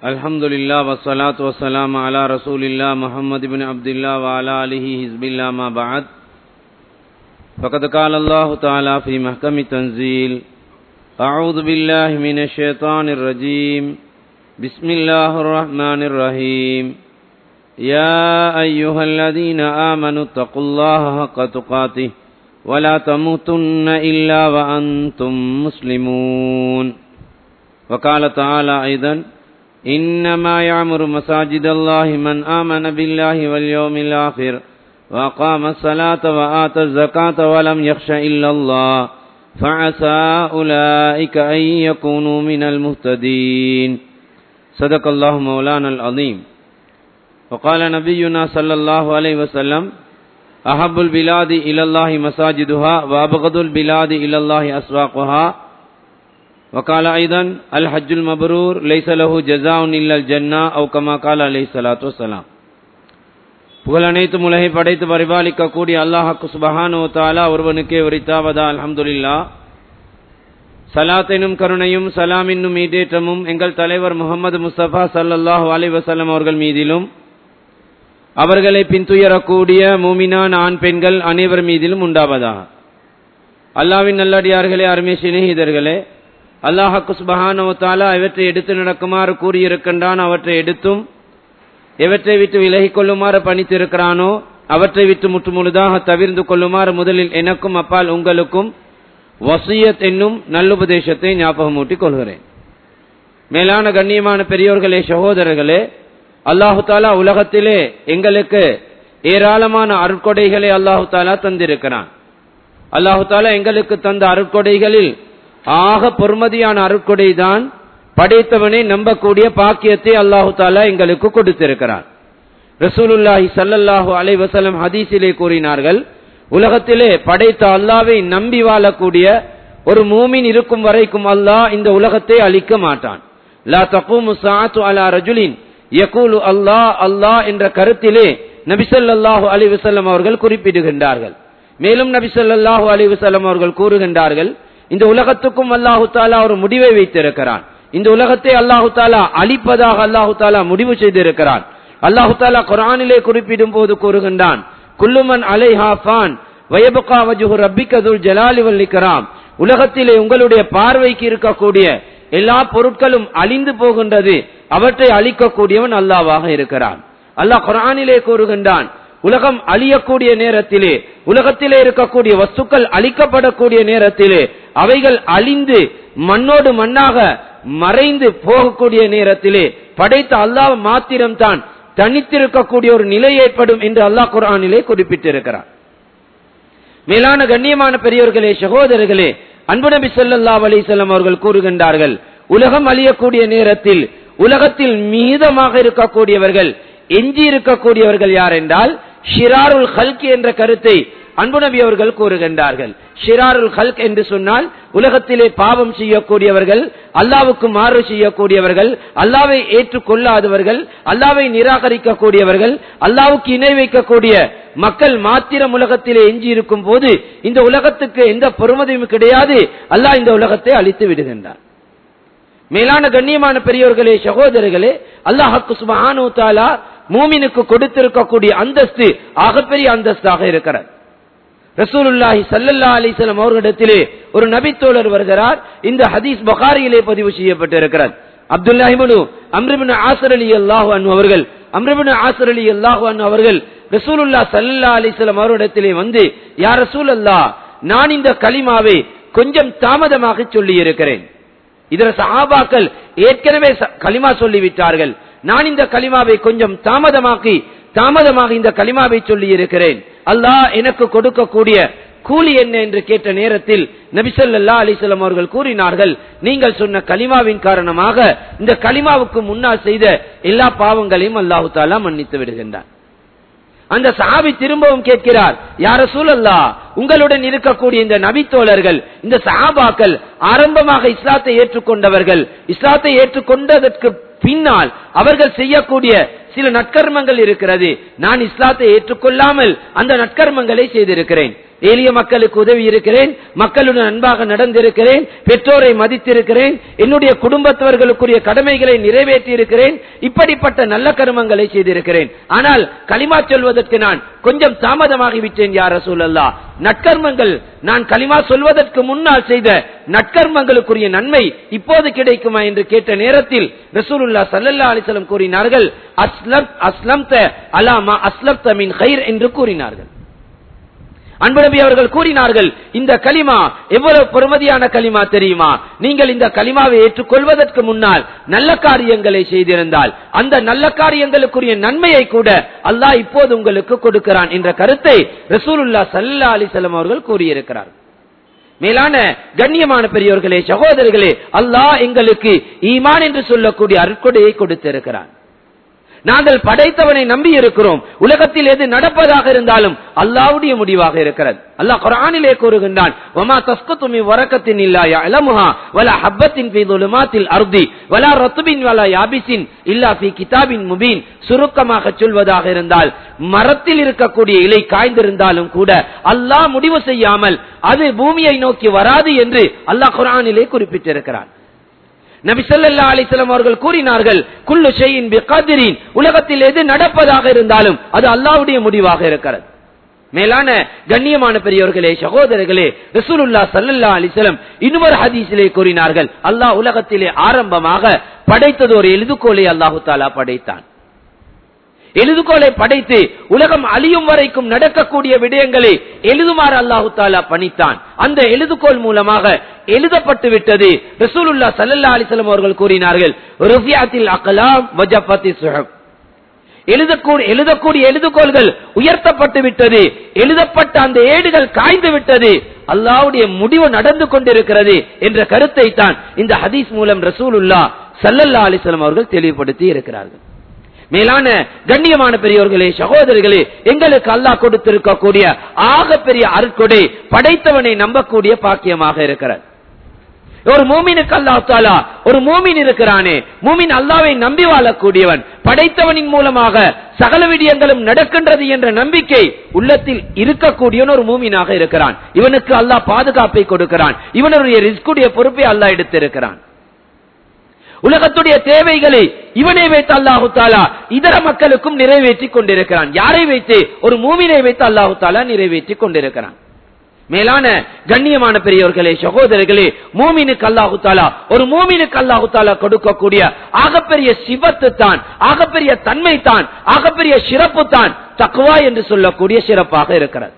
الحمد لله والصلاة والسلام على رسول الله محمد بن عبد الله وعلى آله حزب الله ما بعد فقد قال الله تعالى في محكم تنزيل أعوذ بالله من الشيطان الرجيم بسم الله الرحمن الرحيم يا أيها الذين آمنوا اتقوا الله حق تقاته ولا تموتن إلا وأنتم مسلمون وقال تعالى أيضا إنما يعمر مساجد الله من آمن بالله واليوم الآخر وأقام الصلاة وآتى الزكاة ولم يخش إلا الله فعسى أولئك أن يكونوا من المهتدين صدق الله مولانا العظيم وقال نبينا صلى الله عليه وسلم أحب البلاد إلى الله مساجدها وأبغض البلاد إلى الله أسواقها وقال أيضا الحج المبرور ليس له جزاء إلا الجنة أو كما قال عليه الصلاة والسلام புகழ் அனைத்து உலகை படைத்து பரிபாலிக்கக்கூடிய அல்லாஹாக்கு சுபஹானோ தாலா ஒருவனுக்கே உரித்தாவதா அல்ஹம்துலில்லா சலாத்தினும் கருணையும் சலாம் என்னும் ஈடேற்றமும் எங்கள் தலைவர் முகமது முஸ்தபா சல்லல்லாஹு அலி வசல்லம் அவர்கள் மீதிலும் அவர்களை பின்துயரக்கூடிய மூமினான் ஆண் பெண்கள் அனைவர் மீதிலும் உண்டாவதாக அல்லாவின் நல்லடியார்களே அருமை சிநேகிதர்களே அல்லாஹாக்கு சுபஹானோ தாலா இவற்றை எடுத்து நடக்குமாறு கூறியிருக்கின்றான் அவற்றை எடுத்தும் எவற்றை விட்டு விலகிக் கொள்ளுமாறு பணித்திருக்கிறானோ அவற்றை விட்டு முற்றுமுழுதாக தவிர்ந்து கொள்ளுமாறு முதலில் எனக்கும் அப்பால் உங்களுக்கும் வசியத் என்னும் நல்லுபதேசத்தை ஞாபகமூட்டிக் கொள்கிறேன் மேலான கண்ணியமான பெரியோர்களே சகோதரர்களே அல்லாஹு தாலா உலகத்திலே எங்களுக்கு ஏராளமான அருட்கொடைகளை அல்லாஹு தாலா தந்திருக்கிறான் அல்லாஹு தாலா எங்களுக்கு தந்த அருட்கொடைகளில் ஆக பொறுமதியான அருட்கொடை தான் படைத்தவனை நம்பக்கூடிய பாக்கியத்தை அல்லாஹு தாலா எங்களுக்கு கொடுத்திருக்கிறார் ரசூலுல்லாஹி சல்லல்லாஹு அலை வசலம் ஹதீஸிலே கூறினார்கள் உலகத்திலே படைத்த அல்லாவை நம்பி வாழக்கூடிய ஒரு மூமின் இருக்கும் வரைக்கும் அல்லாஹ் இந்த உலகத்தை அழிக்க மாட்டான் லா தகூமு சாத்து அலா ரஜுலின் யகூலு அல்லாஹ் அல்லாஹ் என்ற கருத்திலே நபிசல்லாஹு அலி வசல்லம் அவர்கள் குறிப்பிடுகின்றார்கள் மேலும் நபிசல்லாஹு அலி வசல்லம் அவர்கள் கூறுகின்றார்கள் இந்த உலகத்துக்கும் அல்லாஹு தாலா ஒரு முடிவை வைத்திருக்கிறான் இந்த உலகத்தை அல்லாஹு தாலா அழிப்பதாக அல்லாஹு தாலா முடிவு செய்திருக்கிறான் அல்லாஹு தாலா குரானிலே குறிப்பிடும் போது கூறுகின்றான் குல்லுமன் அலைஹா ஃபான் வயபுகா வஜுஹு ரப்பிகதுல் ஜலாலி வல்லிக்கராம் உலகத்திலே உங்களுடைய பார்வைக்கு இருக்கக்கூடிய எல்லா பொருட்களும் அழிந்து போகின்றது அவற்றை அழிக்கக்கூடியவன் அல்லாவாக இருக்கிறான் அல்லாஹ் குரானிலே கூறுகின்றான் உலகம் அழியக்கூடிய நேரத்திலே உலகத்திலே இருக்கக்கூடிய வஸ்துக்கள் அழிக்கப்படக்கூடிய நேரத்திலே அவைகள் அழிந்து மண்ணோடு மண்ணாக மறைந்து போகக்கூடிய நேரத்திலே படைத்த அல்லாஹ் மாத்திரம்தான் தனித்திருக்கக்கூடிய ஒரு நிலை ஏற்படும் என்று அல்லாஹ் குரானிலே குறிப்பிட்டிருக்கிறார் மேலான கண்ணியமான பெரியவர்களே சகோதரர்களே அன்பு நபி சொல்லல்லா அலிசல்லம் அவர்கள் கூறுகின்றார்கள் உலகம் அழியக்கூடிய நேரத்தில் உலகத்தில் மீதமாக இருக்கக்கூடியவர்கள் எஞ்சி இருக்கக்கூடியவர்கள் யார் என்றால் ஷிராருல் ஹல்கி என்ற கருத்தை அன்பு நபி அவர்கள் கூறுகின்றார்கள் ஷிராருல் ஹல்க் என்று சொன்னால் உலகத்திலே பாவம் செய்யக்கூடியவர்கள் அல்லாவுக்கு மாறு செய்யக்கூடியவர்கள் அல்லாவை ஏற்றுக்கொள்ளாதவர்கள் அல்லாவை நிராகரிக்கக்கூடியவர்கள் அல்லாவுக்கு இணை வைக்கக்கூடிய மக்கள் மாத்திரம் உலகத்திலே எஞ்சி இருக்கும் போது இந்த உலகத்துக்கு எந்த பொறுமதியும் கிடையாது அல்லாஹ் இந்த உலகத்தை அழித்து விடுகின்றார் மேலான கண்ணியமான பெரியவர்களே சகோதரர்களே அல்லாஹாக்கு சுபஹானு தாலா மூமினுக்கு கொடுத்திருக்கக்கூடிய அந்தஸ்து ஆகப்பெரிய அந்தஸ்தாக இருக்கிறது ரசூலுல்லாஹி சல்லல்லா அலிசல்லாம் அவர்களிடத்திலே ஒரு நபித்தோழர் வருகிறார் இந்த ஹதீஸ் பகாரியிலே பதிவு செய்யப்பட்டிருக்கிறார் அப்துல்லாஹிபனு அம்ரிபின் ஆசர் அலி அல்லாஹு அன் அவர்கள் அம்ரிபின் ஆசர் அலி அல்லாஹு அன் அவர்கள் ரசூலுல்லா சல்லல்லா அலிசல்லாம் அவரிடத்திலே வந்து யார் ரசூல் அல்லா நான் இந்த களிமாவை கொஞ்சம் தாமதமாக சொல்லி இருக்கிறேன் இதர சஹாபாக்கள் ஏற்கனவே களிமா சொல்லிவிட்டார்கள் நான் இந்த களிமாவை கொஞ்சம் தாமதமாக்கி தாமதமாக இந்த களிமாவை சொல்லி இருக்கிறேன் அல்லாஹ் எனக்கு கொடுக்கக்கூடிய கூலி என்ன என்று கேட்ட நேரத்தில் நபிசல்லா அலிசல்லாம் அவர்கள் கூறினார்கள் நீங்கள் சொன்ன கலிமாவின் காரணமாக இந்த கலிமாவுக்கு முன்னால் செய்த எல்லா பாவங்களையும் அல்லாஹு தாலா மன்னித்து விடுகின்றார் அந்த சஹாபி திரும்பவும் கேட்கிறார் யார சூழல்லா உங்களுடன் இருக்கக்கூடிய இந்த நபித்தோழர்கள் இந்த சஹாபாக்கள் ஆரம்பமாக இஸ்லாத்தை ஏற்றுக்கொண்டவர்கள் இஸ்லாத்தை ஏற்றுக்கொண்டதற்கு பின்னால் அவர்கள் செய்யக்கூடிய சில நற்கர்மங்கள் இருக்கிறது நான் இஸ்லாத்தை ஏற்றுக்கொள்ளாமல் அந்த நற்கர்மங்களை செய்திருக்கிறேன் எளிய மக்களுக்கு உதவி இருக்கிறேன் மக்களுடன் அன்பாக நடந்திருக்கிறேன் பெற்றோரை மதித்திருக்கிறேன் என்னுடைய குடும்பத்தவர்களுக்குரிய கடமைகளை நிறைவேற்றி இருக்கிறேன் இப்படிப்பட்ட நல்ல கர்மங்களை செய்திருக்கிறேன் ஆனால் களிமா சொல்வதற்கு நான் கொஞ்சம் தாமதமாகிவிட்டேன் யார சூழல்லா நற்கர்மங்கள் நான் களிமா சொல்வதற்கு முன்னால் செய்த நற்கர்மங்களுக்குரிய நன்மை இப்போது கிடைக்குமா என்று கேட்ட நேரத்தில் ரசூலுல்லா சல்லல்லா அலிசலம் கூறினார்கள் அஸ்லம் அஸ்லம் அலாமா அஸ்லம் மின் ஹைர் என்று கூறினார்கள் அன்புநபி அவர்கள் கூறினார்கள் இந்த கலிமா எவ்வளவு பெருமதியான கலிமா தெரியுமா நீங்கள் இந்த கலிமாவை ஏற்றுக்கொள்வதற்கு முன்னால் நல்ல காரியங்களை செய்திருந்தால் அந்த நல்ல காரியங்களுக்குரிய நன்மையை கூட அல்லாஹ் இப்போது உங்களுக்கு கொடுக்கிறான் என்ற கருத்தை ரசூலுல்லா சல்லா அலிசல்லாம் அவர்கள் கூறியிருக்கிறார் மேலான கண்ணியமான பெரியோர்களே சகோதரர்களே அல்லாஹ் எங்களுக்கு ஈமான் என்று சொல்லக்கூடிய அருட்கொடையை கொடுத்திருக்கிறான் நாங்கள் படைத்தவனை நம்பி இருக்கிறோம் உலகத்தில் எது நடப்பதாக இருந்தாலும் அல்லாவுடைய முடிவாக இருக்கிறது அல்லாஹ் குரானிலே கூறுகின்றான் ஒமா தஸ்கத்துமி வரக்கத்தின் இல்லாயா இளமுஹா வல ஹப்பத்தின் பீதுலுமாத்தில் அர்தி வலா ரத்துபின் வலா யாபிசின் இல்லா பி கிதாபின் முபீன் சுருக்கமாக சொல்வதாக இருந்தால் மரத்தில் இருக்கக்கூடிய இலை காய்ந்திருந்தாலும் கூட அல்லாஹ் முடிவு செய்யாமல் அது பூமியை நோக்கி வராது என்று அல்லாஹ் குரானிலே குறிப்பிட்டிருக்கிறார் நபி சொல்லா அலிஸ்லாம் அவர்கள் கூறினார்கள் குல்லு ஷெயின் பிகாதிரின் உலகத்தில் எது நடப்பதாக இருந்தாலும் அது அல்லாவுடைய முடிவாக இருக்கிறது மேலான கண்ணியமான பெரியவர்களே சகோதரர்களே ரசூலுல்லா சல்லல்லா அலிஸ்லம் இன்னொரு ஹதீஸிலே கூறினார்கள் அல்லாஹ் உலகத்திலே ஆரம்பமாக படைத்தது ஒரு எழுதுகோலை அல்லாஹு தாலா படைத்தான் எழுதுகோலை படைத்து உலகம் அழியும் வரைக்கும் நடக்கக்கூடிய விடயங்களை எழுதுமாறு அல்லாஹு தாலா பணித்தான் அந்த எழுதுகோல் மூலமாக எழுதப்பட்டு விட்டது ரசூலுல்லா சல்லல்லா அலிசல்லம் அவர்கள் கூறினார்கள் ருஃபியாத்தில் அகலாம் வஜப்பத்தி சுஹப் எழுதக்கூடிய எழுதக்கூடிய எழுதுகோள்கள் உயர்த்தப்பட்டு விட்டது எழுதப்பட்ட அந்த ஏடுகள் காய்ந்து விட்டது அல்லாவுடைய முடிவு நடந்து கொண்டிருக்கிறது என்ற கருத்தை தான் இந்த ஹதீஸ் மூலம் ரசூலுல்லா சல்லல்லா அலிஸ்லாம் அவர்கள் தெளிவுபடுத்தி இருக்கிறார்கள் மேலான கண்ணியமான பெரியோர்களே சகோதரர்களே எங்களுக்கு அல்லாஹ் கொடுத்திருக்கக்கூடிய ஆக பெரிய அருட்கொடை படைத்தவனை நம்பக்கூடிய பாக்கியமாக இருக்கிறது ஒரு மூமினுக்கு அல்லாஹ் தாலா ஒரு மூமின் இருக்கிறானே மூமின் அல்லாவை நம்பி வாழக்கூடியவன் படைத்தவனின் மூலமாக சகல விடயங்களும் நடக்கின்றது என்ற நம்பிக்கை உள்ளத்தில் இருக்கக்கூடியவன் ஒரு மூமினாக இருக்கிறான் இவனுக்கு அல்லாஹ் பாதுகாப்பை கொடுக்கிறான் இவனுடைய ரிஸ்குடைய பொறுப்பை அல்லாஹ் எடுத்திருக்கிறான் உலகத்துடைய தேவைகளை இவனை வைத்து அல்லாஹு தாலா இதர மக்களுக்கும் நிறைவேற்றி கொண்டிருக்கிறான் யாரை வைத்து ஒரு மூமினை வைத்து அல்லாஹு தாலா நிறைவேற்றி கொண்டிருக்கிறான் மேலான கண்ணியமான பெரியவர்களே சகோதரர்களே மூமினுக்கு அல்லாஹு தாலா ஒரு மூமினுக்கு அல்லாஹு தாலா கொடுக்கக்கூடிய ஆகப்பெரிய சிவத்து தான் ஆகப்பெரிய தன்மை தான் ஆகப்பெரிய சிறப்பு தான் தக்குவா என்று சொல்லக்கூடிய சிறப்பாக இருக்கிறது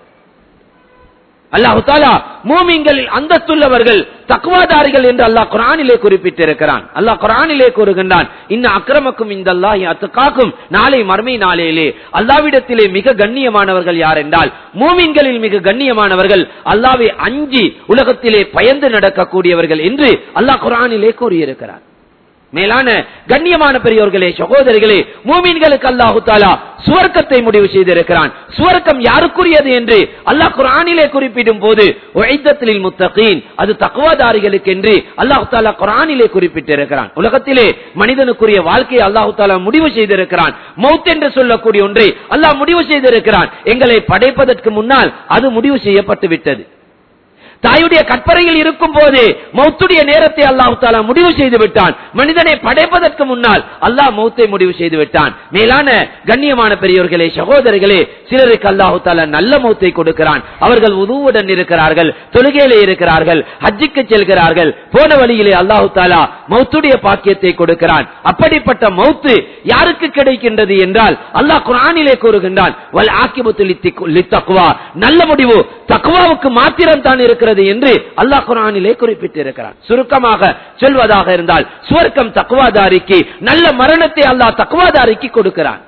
அல்லாஹு தாலா மூமிங்களில் அந்தஸ்துள்ளவர்கள் தக்குவாதாரிகள் என்று அல்லாஹ் குரானிலே குறிப்பிட்டிருக்கிறான் அல்லாஹ் குரானிலே கூறுகின்றான் இன்ன அக்கிரமக்கும் இந்த அல்லாஹி அத்துக்காக்கும் நாளை மர்மை நாளையிலே அல்லாவிடத்திலே மிக கண்ணியமானவர்கள் யார் என்றால் மூமின்களில் மிக கண்ணியமானவர்கள் அல்லாவை அஞ்சி உலகத்திலே பயந்து நடக்கக்கூடியவர்கள் என்று அல்லாஹ் குரானிலே கூறியிருக்கிறார் மேலான கண்ணியமான பெரியோர்களே சகோதரிகளே மூமீன்களுக்கு அல்லாஹு தாலா சுவர்க்கத்தை முடிவு செய்திருக்கிறான் சுவர்க்கம் யாருக்குரியது என்று அல்லாஹ் குரானிலே குறிப்பிடும் போது முத்தகீன் அது தக்குவாதாரிகளுக்கு என்று அல்லாஹு தாலா குரானிலே குறிப்பிட்டிருக்கிறான் உலகத்திலே மனிதனுக்குரிய வாழ்க்கையை அல்லாஹு தாலா முடிவு செய்திருக்கிறான் மௌத் என்று சொல்லக்கூடிய ஒன்றை அல்லாஹ் முடிவு செய்திருக்கிறான் எங்களை படைப்பதற்கு முன்னால் அது முடிவு செய்யப்பட்டு விட்டது தாயுடைய கற்பறையில் இருக்கும் போது மௌத்துடைய நேரத்தை அல்லாஹு தாலா முடிவு செய்து விட்டான் மனிதனை படைப்பதற்கு முன்னால் அல்லாஹ் மௌத்தை முடிவு செய்து விட்டான் மேலான கண்ணியமான பெரியவர்களே சகோதரர்களே சிலருக்கு அல்லாஹு தாலா நல்ல மௌத்தை கொடுக்கிறான் அவர்கள் உதவுடன் இருக்கிறார்கள் தொழுகையிலே இருக்கிறார்கள் ஹஜ்ஜிக்கு செல்கிறார்கள் போன வழியிலே அல்லாஹு தாலா மௌத்துடைய பாக்கியத்தை கொடுக்கிறான் அப்படிப்பட்ட மௌத்து யாருக்கு கிடைக்கின்றது என்றால் அல்லாஹ் குரானிலே கூறுகின்றான் வல் ஆக்கிபத்து நல்ல முடிவு தக்குவாவுக்கு மாத்திரம் தான் இருக்கிறது என்று அல்லாஹ் குரானிலே குறிப்பிட்டிருக்கிறான் சுருக்கமாக சொல்வதாக இருந்தால் சுவர்க்கம் தக்குவாதாரிக்கு நல்ல மரணத்தை அல்லாஹ் தக்குவாதாரிக்கு கொடுக்கிறான்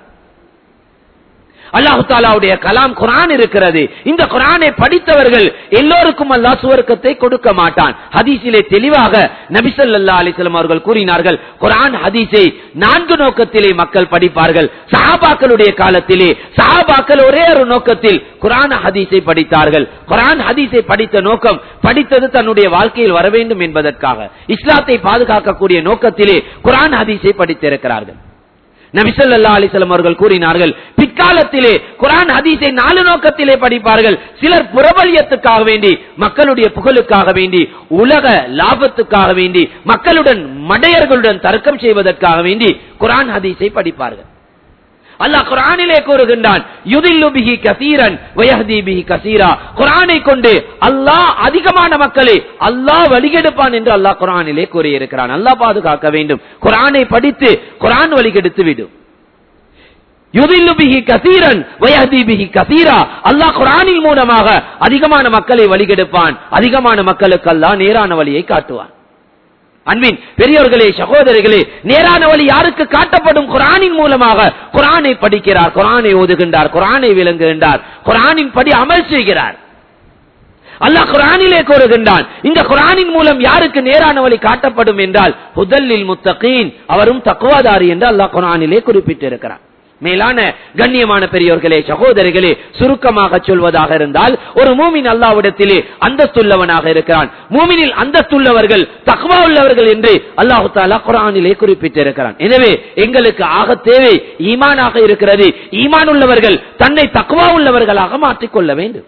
அல்லாஹு தாலாவுடைய கலாம் குரான் இருக்கிறது இந்த குரானை படித்தவர்கள் எல்லோருக்கும் அல்லாஹ் சுவர்க்கத்தை கொடுக்க மாட்டான் ஹதீஸிலே தெளிவாக நபிசல்லா அலிஸ்லாம் அவர்கள் கூறினார்கள் குரான் ஹதீஸை நான்கு நோக்கத்திலே மக்கள் படிப்பார்கள் சஹாபாக்களுடைய காலத்திலே சஹாபாக்கள் ஒரே ஒரு நோக்கத்தில் குரான் ஹதீஸை படித்தார்கள் குரான் ஹதீஸை படித்த நோக்கம் படித்தது தன்னுடைய வாழ்க்கையில் வர வேண்டும் என்பதற்காக இஸ்லாத்தை பாதுகாக்கக்கூடிய நோக்கத்திலே குரான் ஹதீஸை படித்திருக்கிறார்கள் நபிசல்லா அலிசல்லம் அவர்கள் கூறினார்கள் பிற்காலத்திலே குரான் ஹதீஸை நாலு நோக்கத்திலே படிப்பார்கள் சிலர் புறபலியத்துக்காக வேண்டி மக்களுடைய புகழுக்காக வேண்டி உலக லாபத்துக்காக வேண்டி மக்களுடன் மடையர்களுடன் தர்க்கம் செய்வதற்காக வேண்டி குரான் ஹதீஸை படிப்பார்கள் அல்லாஹ் குரானிலே கூறுகின்றான் யுதில்லு பிஹி கசீரன் வயஹ்தி பிஹி கசீரா குரானை கொண்டு அல்லாஹ் அதிகமான மக்களை அல்லாஹ் வழிகெடுப்பான் என்று அல்லாஹ் குரானிலே கூறியிருக்கிறான் அல்லாஹ் பாதுகாக்க வேண்டும் குரானை படித்து குரான் வழிகெடுத்து விடும் யுதில்லு பிஹி கசீரன் வயஹ்தி பிஹி கசீரா அல்லாஹ் குரானின் மூலமாக அதிகமான மக்களை வழிகெடுப்பான் அதிகமான மக்களுக்கு அல்லாஹ் நேரான வழியை காட்டுவான் அன்பின் பெரியவர்களே சகோதரிகளே நேரான வழி யாருக்கு காட்டப்படும் குரானின் மூலமாக குரானை படிக்கிறார் குரானை ஓதுகின்றார் குரானை விளங்குகின்றார் குரானின் படி அமல் செய்கிறார் அல்லாஹ் குரானிலே கூறுகின்றான் இந்த குரானின் மூலம் யாருக்கு நேரான வழி காட்டப்படும் என்றால் புதல்லில் முத்தகீன் அவரும் தக்குவாதாரி என்று அல்லாஹ் குரானிலே குறிப்பிட்டிருக்கிறார் மேலான கண்ணியமான பெரியோர்களே சகோதரிகளே சுருக்கமாக சொல்வதாக இருந்தால் ஒரு மூமின் அல்லாவிடத்திலே அந்தஸ்துள்ளவனாக இருக்கிறான் மூமினில் அந்தஸ்துள்ளவர்கள் தக்வா உள்ளவர்கள் என்று அல்லாஹு தாலா குரானிலே குறிப்பிட்டிருக்கிறான் எனவே எங்களுக்கு ஆக தேவை ஈமானாக இருக்கிறது ஈமான் உள்ளவர்கள் தன்னை தக்வா உள்ளவர்களாக மாற்றிக்கொள்ள வேண்டும்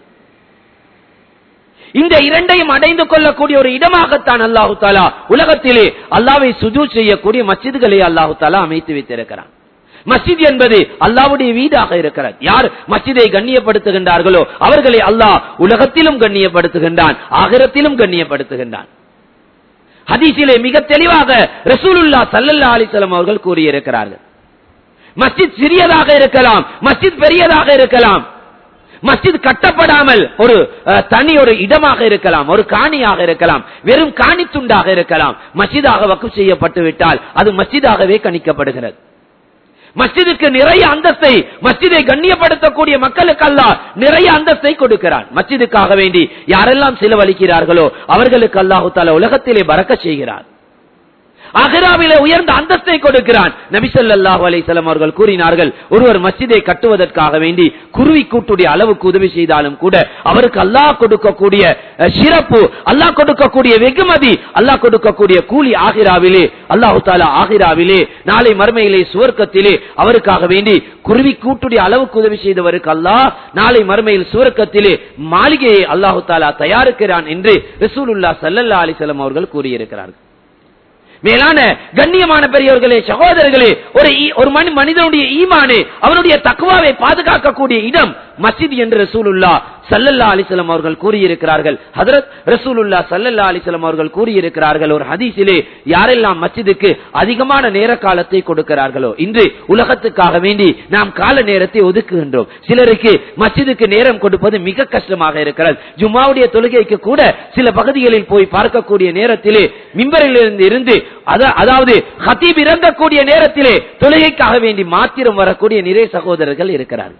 இந்த இரண்டையும் அடைந்து கொள்ளக்கூடிய ஒரு இடமாகத்தான் அல்லாஹு தாலா உலகத்திலே அல்லாவை சுஜூ செய்யக்கூடிய மஸ்ஜிதுகளை அல்லாஹு தாலா அமைத்து வைத்திருக்கிறான் மஸ்ஜித் என்பது அல்லாவுடைய வீடாக இருக்கிறது யார் மஸ்ஜிதை கண்ணியப்படுத்துகின்றார்களோ அவர்களை அல்லாஹ் உலகத்திலும் கண்ணியப்படுத்துகின்றான் ஆகிரத்திலும் கண்ணியப்படுத்துகின்றான் ஹதீஸிலே மிக தெளிவாக ரசூலுல்லா சல்லல்லா அலிசலம் அவர்கள் கூறியிருக்கிறார்கள் மஸ்ஜித் சிறியதாக இருக்கலாம் மஸ்ஜித் பெரியதாக இருக்கலாம் மஸ்ஜித் கட்டப்படாமல் ஒரு அஹ், தனி ஒரு இடமாக இருக்கலாம் ஒரு காணியாக இருக்கலாம் வெறும் காணி துண்டாக இருக்கலாம் மஸ்ஜிதாக வக்குப் செய்யப்பட்டு விட்டால் அது மஸ்ஜிதாகவே கணிக்கப்படுகிறது மஸ்ஜிதுக்கு நிறைய அந்தஸ்தை மஸ்ஜிதை கண்ணியப்படுத்தக்கூடிய மக்களுக்கு அல்லாஹ் நிறைய அந்தஸ்தை கொடுக்கிறான் மஸ்ஜிதுக்காக வேண்டி யாரெல்லாம் செலவழிக்கிறார்களோ அவர்களுக்கு அல்லாஹு தாலா உலகத்திலே பறக்க செய்கிறார் அகராவிலே உயர்ந்த அந்தஸ்தை கொடுக்கிறான் நபிசல்லாஹு அலைஹிஸ்ஸலாம் அவர்கள் கூறினார்கள் ஒருவர் மஸ்ஜிதை கட்டுவதற்காக வேண்டி குருவி கூட்டுடைய அளவுக்கு உதவி செய்தாலும் கூட அவருக்கு அல்லாஹ் கொடுக்கக்கூடிய அஹ், சிறப்பு அல்லாஹ் கொடுக்கக்கூடிய வெகுமதி அல்லாஹ் கொடுக்கக்கூடிய கூலி ஆகிராவிலே அல்லாஹு தாலா ஆகிராவிலே நாளை மறுமையிலே சுவர்க்கத்திலே அவருக்காக வேண்டி குருவி கூட்டுடைய அளவுக்கு உதவி செய்தவருக்கு அல்லாஹ் நாளை மறுமையில் சுவர்க்கத்திலே மாளிகையை அல்லாஹு தாலா தயாரிக்கிறான் என்று ரசூலுல்லா சல்லல்லா அலிசல்லாம் அவர்கள் கூறியிருக்கிறார்கள் மேலான கண்ணியமான பெரியவர்களே சகோதரர்களே ஒரு ஈ- ஒரு மனி மனிதனுடைய ஈமானே அவனுடைய தக்குவாவை பாதுகாக்கக்கூடிய இடம் மஸ்ஜித் என்று ரசூலுல்லா சல்லல்லா அலிசலம் அவர்கள் கூறியிருக்கிறார்கள் ஹதரத் ரசூலுல்லா சல்லல்லா அலிசலம் அவர்கள் கூறியிருக்கிறார்கள் ஒரு ஹதீஸிலே யாரெல்லாம் மஸ்ஜிதுக்கு அதிகமான நேர காலத்தை கொடுக்கிறார்களோ இன்று உலகத்துக்காக வேண்டி நாம் கால நேரத்தை ஒதுக்குகின்றோம் சிலருக்கு மஸ்ஜிதுக்கு நேரம் கொடுப்பது மிக கஷ்டமாக இருக்கிறது ஜும்மாவுடைய தொழுகைக்கு கூட சில பகுதிகளில் போய் பார்க்கக்கூடிய நேரத்திலே மிம்பரில் இருந்து இருந்து அத- அதாவது ஹத்தீப் இறங்கக்கூடிய நேரத்திலே தொழுகைக்காக வேண்டி மாத்திரம் வரக்கூடிய நிறைய சகோதரர்கள் இருக்கிறார்கள்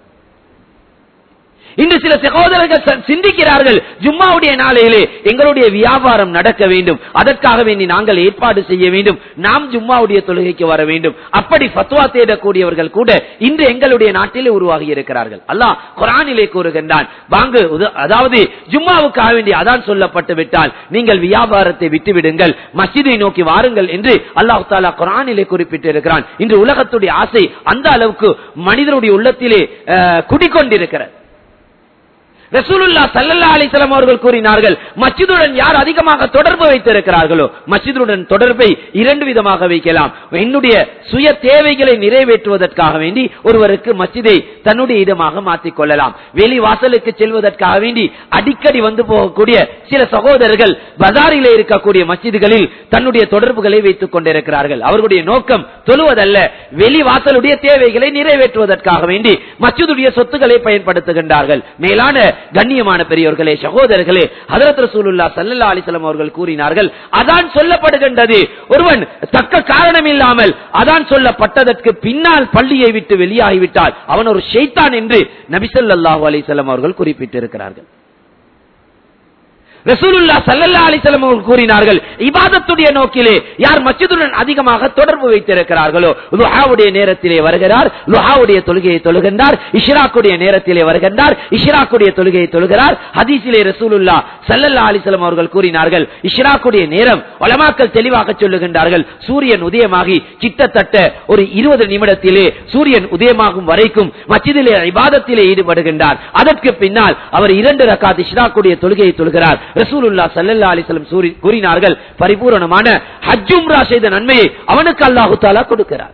இன்று சில சகோதரர்கள் ச- சிந்திக்கிறார்கள் ஜும்மாவுடைய நாளையிலே எங்களுடைய வியாபாரம் நடக்க வேண்டும் அதற்காக வேண்டி நாங்கள் ஏற்பாடு செய்ய வேண்டும் நாம் ஜும்மாவுடைய தொழுகைக்கு வர வேண்டும் அப்படி ஃபத்வா தேடக்கூடியவர்கள் கூட இன்று எங்களுடைய நாட்டிலே உருவாகி இருக்கிறார்கள் அல்லாஹ் குரானிலே கூறுகின்றான் வாங்கு உத- அதாவது ஜும்மாவுக்காக வேண்டி அதான் சொல்லப்பட்டு விட்டால் நீங்கள் வியாபாரத்தை விட்டுவிடுங்கள் மஸ்ஜிதை நோக்கி வாருங்கள் என்று அல்லாஹ் தாலா குரானிலே குறிப்பிட்டிருக்கிறான் இன்று உலகத்துடைய ஆசை அந்த அளவுக்கு மனிதனுடைய உள்ளத்திலே அஹ், குடிக்கொண்டிருக்கிறது ரசூலுல்லா சல்லல்லா அலிசலம் அவர்கள் கூறினார்கள் மஸ்ஜிதுடன் யார் அதிகமாக தொடர்பு வைத்திருக்கிறார்களோ மஸ்ஜிதுடன் தொடர்பை இரண்டு விதமாக வைக்கலாம் என்னுடைய சுய தேவைகளை நிறைவேற்றுவதற்காக வேண்டி ஒருவருக்கு மஸ்ஜிதை தன்னுடைய இடமாக மாற்றிக் கொள்ளலாம் வெளி வாசலுக்கு செல்வதற்காக வேண்டி அடிக்கடி வந்து போகக்கூடிய சில சகோதரர்கள் பஜாரிலே இருக்கக்கூடிய மஸ்ஜிதுகளில் தன்னுடைய தொடர்புகளை வைத்துக் கொண்டிருக்கிறார்கள் அவர்களுடைய நோக்கம் தொழுவதல்ல வெளி வாசலுடைய தேவைகளை நிறைவேற்றுவதற்காக வேண்டி மஸ்ஜிதுடைய சொத்துக்களை பயன்படுத்துகின்றார்கள் மேலான கண்ணியமான பெரியோர்களே சகோதரர்களே ஹதரத் ரசூலுல்லா சல்லல்லா அலிசலம் அவர்கள் கூறினார்கள் அதான் சொல்லப்படுகின்றது ஒருவன் தக்க காரணம் இல்லாமல் அதான் சொல்லப்பட்டதற்கு பின்னால் பள்ளியை விட்டு வெளியாகிவிட்டால் அவன் ஒரு ஷைத்தான் என்று நபிசல்லாஹு அலிசல்லம் அவர்கள் குறிப்பிட்டிருக்கிறார்கள் ரசூலுல்லா சல்லல்லா அலிசலம் அவர்கள் கூறினார்கள் இபாதத்துடைய நோக்கிலே யார் மஸ்ஜிதுடன் அதிகமாக தொடர்பு வைத்திருக்கிறார்களோ லுஹாவுடைய நேரத்திலே வருகிறார் லுஹாவுடைய தொழுகையை தொழுகின்றார் இஷ்ராக்குடைய நேரத்திலே வருகின்றார் இஷ்ராக்குடைய தொழுகையை தொழுகிறார் ஹதீஸிலே ரசூலுல்லா சல்லல்லா அலிசலம் அவர்கள் கூறினார்கள் இஷ்ராக்குடைய நேரம் வளமாக்கல் தெளிவாக சொல்லுகின்றார்கள் சூரியன் உதயமாகி கிட்டத்தட்ட ஒரு இருபது நிமிடத்திலே சூரியன் உதயமாகும் வரைக்கும் மஸ்ஜிதிலே இபாதத்திலே ஈடுபடுகின்றார் அதற்கு பின்னால் அவர் இரண்டு ரக்காத் இஷ்ராக்குடைய தொழுகையை தொழுகிறார் ரசூலுல்லா சல்லல்லா அலிஸ்லம் கூறினார்கள் பரிபூரணமான ஹஜ்ஜும்ரா செய்த நன்மையை அவனுக்கு அல்லாஹு தாலா கொடுக்கிறார்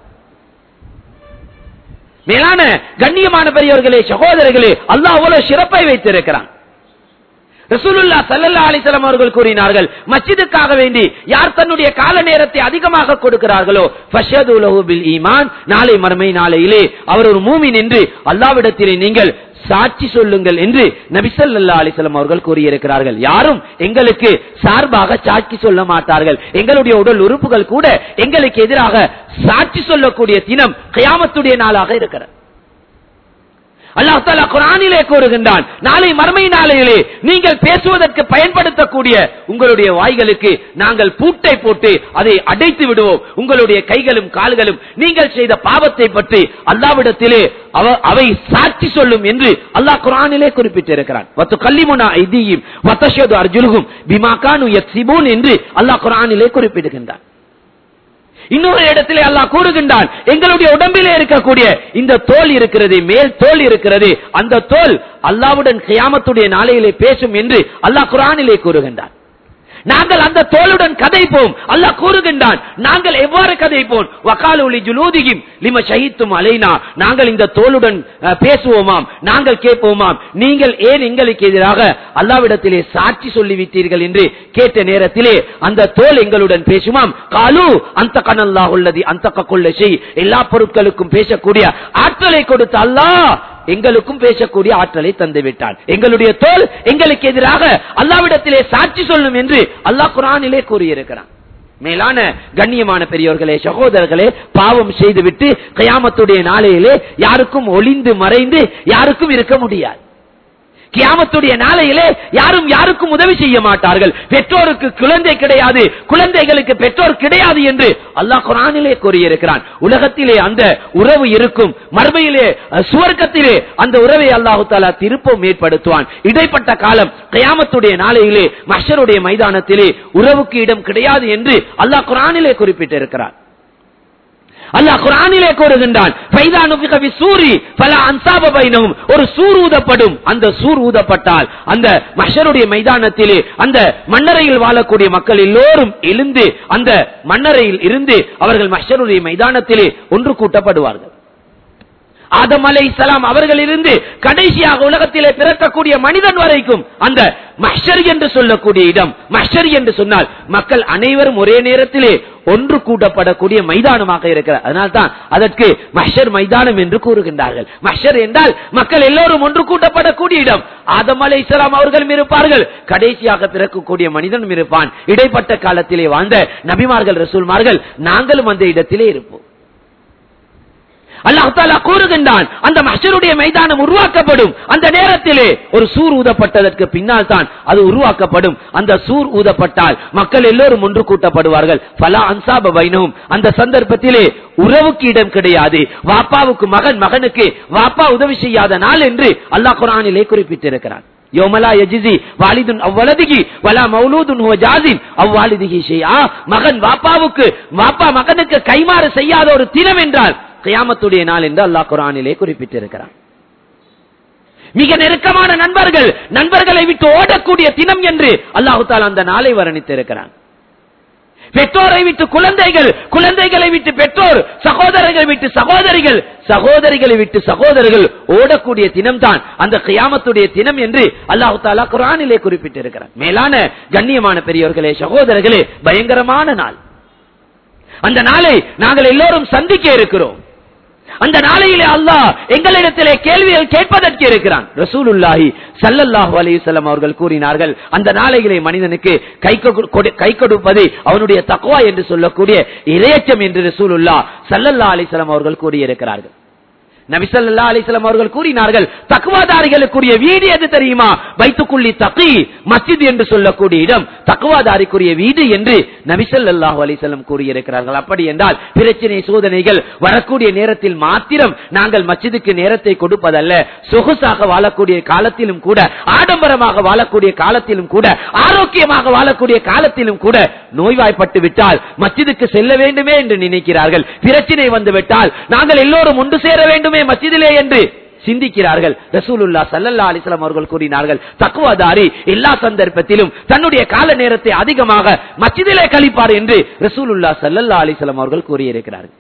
மேலான கண்ணியமான பெரியவர்களே சகோதரர்களே அல்லாஹ் அவ்வளவு சிறப்பை வைத்திருக்கிறான் ரசூலுல்லா சல்லல்லா அலிசலம் அவர்கள் கூறினார்கள் மஸ்ஜிதுக்காக வேண்டி யார் தன்னுடைய கால நேரத்தை அதிகமாக கொடுக்கிறார்களோ பில் ஈமான் நாளை மறுமை நாளையிலே அவர் ஒரு மூமின் என்று அல்லாவிடத்திலே நீங்கள் சாட்சி சொல்லுங்கள் என்று நபிசல்லா அலிசல்லம் அவர்கள் கூறியிருக்கிறார்கள் யாரும் எங்களுக்கு சார்பாக சாட்சி சொல்ல மாட்டார்கள் எங்களுடைய உடல் உறுப்புகள் கூட எங்களுக்கு எதிராக சாட்சி சொல்லக்கூடிய தினம் கயாமத்துடைய நாளாக இருக்கிறது அல்லாஹ் தாலா குரானிலே கூறுகின்றான் நாளை மறுமை நாளையிலே நீங்கள் பேசுவதற்கு பயன்படுத்தக்கூடிய உங்களுடைய வாய்களுக்கு நாங்கள் பூட்டை போட்டு அதை அடைத்து விடுவோம் உங்களுடைய கைகளும் கால்களும் நீங்கள் செய்த பாவத்தை பற்றி அல்லாவிடத்திலே அவை சாட்சி சொல்லும் என்று அல்லாஹ் குரானிலே குறிப்பிட்டிருக்கிறான் வத்து கல்லிமுனா ஐதியும் வத்தஷது அர்ஜுனுகும் பிமாகானு யத்சிபூன் என்று அல்லாஹ் குரானிலே குறிப்பிடுகின்றான் இன்னொரு இடத்திலே அல்லாஹ் கூறுகின்றான் எங்களுடைய உடம்பிலே இருக்கக்கூடிய இந்த தோல் இருக்கிறது மேல் தோல் இருக்கிறது அந்த தோல் அல்லாவுடன் கியாமத்துடைய நாளையிலே பேசும் என்று அல்லாஹ் குரானிலே கூறுகின்றான் நாங்கள் அந்த தோளுடன் கதைப்போம் அல்லாஹ் கூறுகின்றான் நாங்கள் எவ்வாறு கதைப்போம் வக்கால ஒளி ஜுலூதியும் லிம சகித்தும் அலைனா நாங்கள் இந்த தோளுடன் பேசுவோமாம் நாங்கள் கேட்போமாம் நீங்கள் ஏன் எங்களுக்கு எதிராக அல்லாவிடத்திலே சாட்சி சொல்லிவிட்டீர்கள் என்று கேட்ட நேரத்திலே அந்த தோல் எங்களுடன் பேசுமாம் காலு அந்த கனல்லா உள்ளது அந்த கொள்ள செய் எல்லா பொருட்களுக்கும் பேசக்கூடிய ஆற்றலை கொடுத்த அல்லாஹ் எங்களுக்கும் பேசக்கூடிய ஆற்றலை தந்து விட்டான் எங்களுடைய தோல் எங்களுக்கு எதிராக அல்லாவிடத்திலே சாட்சி சொல்லும் என்று அல்லாஹ் குரானிலே கூறியிருக்கிறான் மேலான கண்ணியமான பெரியோர்களே சகோதரர்களே பாவம் செய்துவிட்டு கயாமத்துடைய நாளையிலே யாருக்கும் ஒளிந்து மறைந்து யாருக்கும் இருக்க முடியாது கியாமத்துடைய நாளையிலே யாரும் யாருக்கும் உதவி செய்ய மாட்டார்கள் பெற்றோருக்கு குழந்தை கிடையாது குழந்தைகளுக்கு பெற்றோர் கிடையாது என்று அல்லாஹ் குரானிலே கூறியிருக்கிறான் உலகத்திலே அந்த உறவு இருக்கும் மறுமையிலே சுவர்க்கத்திலே அந்த உறவை அல்லாஹு தாலா திருப்பம் ஏற்படுத்துவான் இடைப்பட்ட காலம் கயாமத்துடைய நாளையிலே மஷருடைய மைதானத்திலே உறவுக்கு இடம் கிடையாது என்று அல்லாஹ் குரானிலே குறிப்பிட்டிருக்கிறார் அல்லாஹ் குரானிலே கூறுகின்றான் ஒரு சூர் ஊதப்படும் அந்த சூர் ஊதப்பட்டால் அந்த மஷருடைய மைதானத்திலே அந்த மன்னரையில் வாழக்கூடிய மக்கள் எல்லோரும் எழுந்து அந்த மன்னரையில் இருந்து அவர்கள் மஷருடைய மைதானத்திலே ஒன்று கூட்டப்படுவார்கள் ஆதம் அலை இஸ்லாம் அவர்கள் இருந்து கடைசியாக உலகத்திலே பிறக்கக்கூடிய மனிதன் வரைக்கும் அந்த மஷர் என்று சொல்லக்கூடிய இடம் மஷர் என்று சொன்னால் மக்கள் அனைவரும் ஒரே நேரத்திலே ஒன்று கூட்டப்படக்கூடிய மைதானமாக இருக்கிறார் அதனால்தான் அதற்கு மஷர் மைதானம் என்று கூறுகின்றார்கள் மஷர் என்றால் மக்கள் எல்லோரும் ஒன்று கூட்டப்படக்கூடிய இடம் ஆதம் அலை இஸ்லாம் அவர்களும் இருப்பார்கள் கடைசியாக பிறக்கக்கூடிய மனிதனும் இருப்பான் இடைப்பட்ட காலத்திலே வாழ்ந்த நபிமார்கள் ரசூல்மார்கள் நாங்களும் அந்த இடத்திலே இருப்போம் அல்லாஹாலா கூறுகின்றான் அந்த மஷருடைய மைதானம் உருவாக்கப்படும் அந்த நேரத்திலே ஒரு சூர் ஊதப்பட்டதற்கு பின்னால் தான் அது உருவாக்கப்படும் அந்த சூர் ஊதப்பட்டால் மக்கள் எல்லோரும் ஒன்று கூட்டப்படுவார்கள் பல அன்சாப வைனவும் அந்த சந்தர்ப்பத்திலே உறவுக்கு இடம் கிடையாது வாப்பாவுக்கு மகன் மகனுக்கு வாப்பா உதவி செய்யாத நாள் என்று அல்லாஹ் குரானிலே குறிப்பிட்டிருக்கிறான் யோமலா யஜிசி வாலிதுன் அவ்வளதிகி வலா மௌலூதுன் ஹுவ ஜாசின் அவ்வாலிதிகி ஷைஆ மகன் வாப்பாவுக்கு வாப்பா மகனுக்கு கைமாறு செய்யாத ஒரு தினம் என்றால் கியாமத்துடைய நாள் என்று அல்லாஹ் குரானிலே குறிப்பிட்டிருக்கிறான் மிக நெருக்கமான நண்பர்கள் நண்பர்களை விட்டு ஓடக்கூடிய தினம் என்று அல்லாஹு தாலா அந்த நாளை வர்ணித்திருக்கிறான் பெற்றோரை விட்டு குழந்தைகள் குழந்தைகளை விட்டு பெற்றோர் சகோதரர்கள் விட்டு சகோதரிகள் சகோதரிகளை விட்டு சகோதரர்கள் ஓடக்கூடிய தினம்தான் அந்த கியாமத்துடைய தினம் என்று அல்லாஹு தாலா குரானிலே குறிப்பிட்டிருக்கிறார் மேலான கண்ணியமான பெரியவர்களே சகோதரர்களே பயங்கரமான நாள் அந்த நாளை நாங்கள் எல்லோரும் சந்திக்க இருக்கிறோம் அந்த நாளையிலே அல்லாஹ் எங்களிடத்திலே கேள்விகள் கேட்பதற்கு இருக்கிறான் ரசூலுல்லாஹி சல்லல்லாஹு அலையுசல்லம் அவர்கள் கூறினார்கள் அந்த நாளையிலே மனிதனுக்கு கை கொடு- கை கொடுப்பது அவனுடைய தக்குவா என்று சொல்லக்கூடிய இரையச்சம் என்று ரசூலுல்லா சல்லல்லா அலிசல்லாம் அவர்கள் கூறியிருக்கிறார்கள் நபிசல்லா அலிஸ்லாம் அவர்கள் கூறினார்கள் தக்குவாதாரிகளுக்குரிய வீடு எது தெரியுமா வைத்துக்குள்ளி தக்கி மஸ்ஜித் என்று சொல்லக்கூடிய இடம் தக்குவாதாரிக்குரிய வீடு என்று நபிசல்லாஹு அலிசல்லம் கூறியிருக்கிறார்கள் அப்படி என்றால் பிரச்சனை சோதனைகள் வரக்கூடிய நேரத்தில் மாத்திரம் நாங்கள் மஸ்ஜிதுக்கு நேரத்தை கொடுப்பதல்ல சொகுசாக வாழக்கூடிய காலத்திலும் கூட ஆடம்பரமாக வாழக்கூடிய காலத்திலும் கூட ஆரோக்கியமாக வாழக்கூடிய காலத்திலும் கூட நோய்வாய்ப்பட்டு விட்டால் மஸ்ஜிதுக்கு செல்ல வேண்டுமே என்று நினைக்கிறார்கள் பிரச்சனை வந்து விட்டால் நாங்கள் எல்லோரும் ஒன்று சேர வேண்டுமே மஸ்ஜிதிலே என்று சிந்திக்கிறார்கள் ரசூலுல்லா சல்லல்லா அலிஸ்லாம் அவர்கள் கூறினார்கள் தக்குவாதாரி எல்லா சந்தர்ப்பத்திலும் தன்னுடைய கால நேரத்தை அதிகமாக மஸ்ஜிதிலே கழிப்பார் என்று ரசூலுல்லா சல்லல்லா அலிஸ்லாம் அவர்கள் கூறியிருக்கிறார்கள்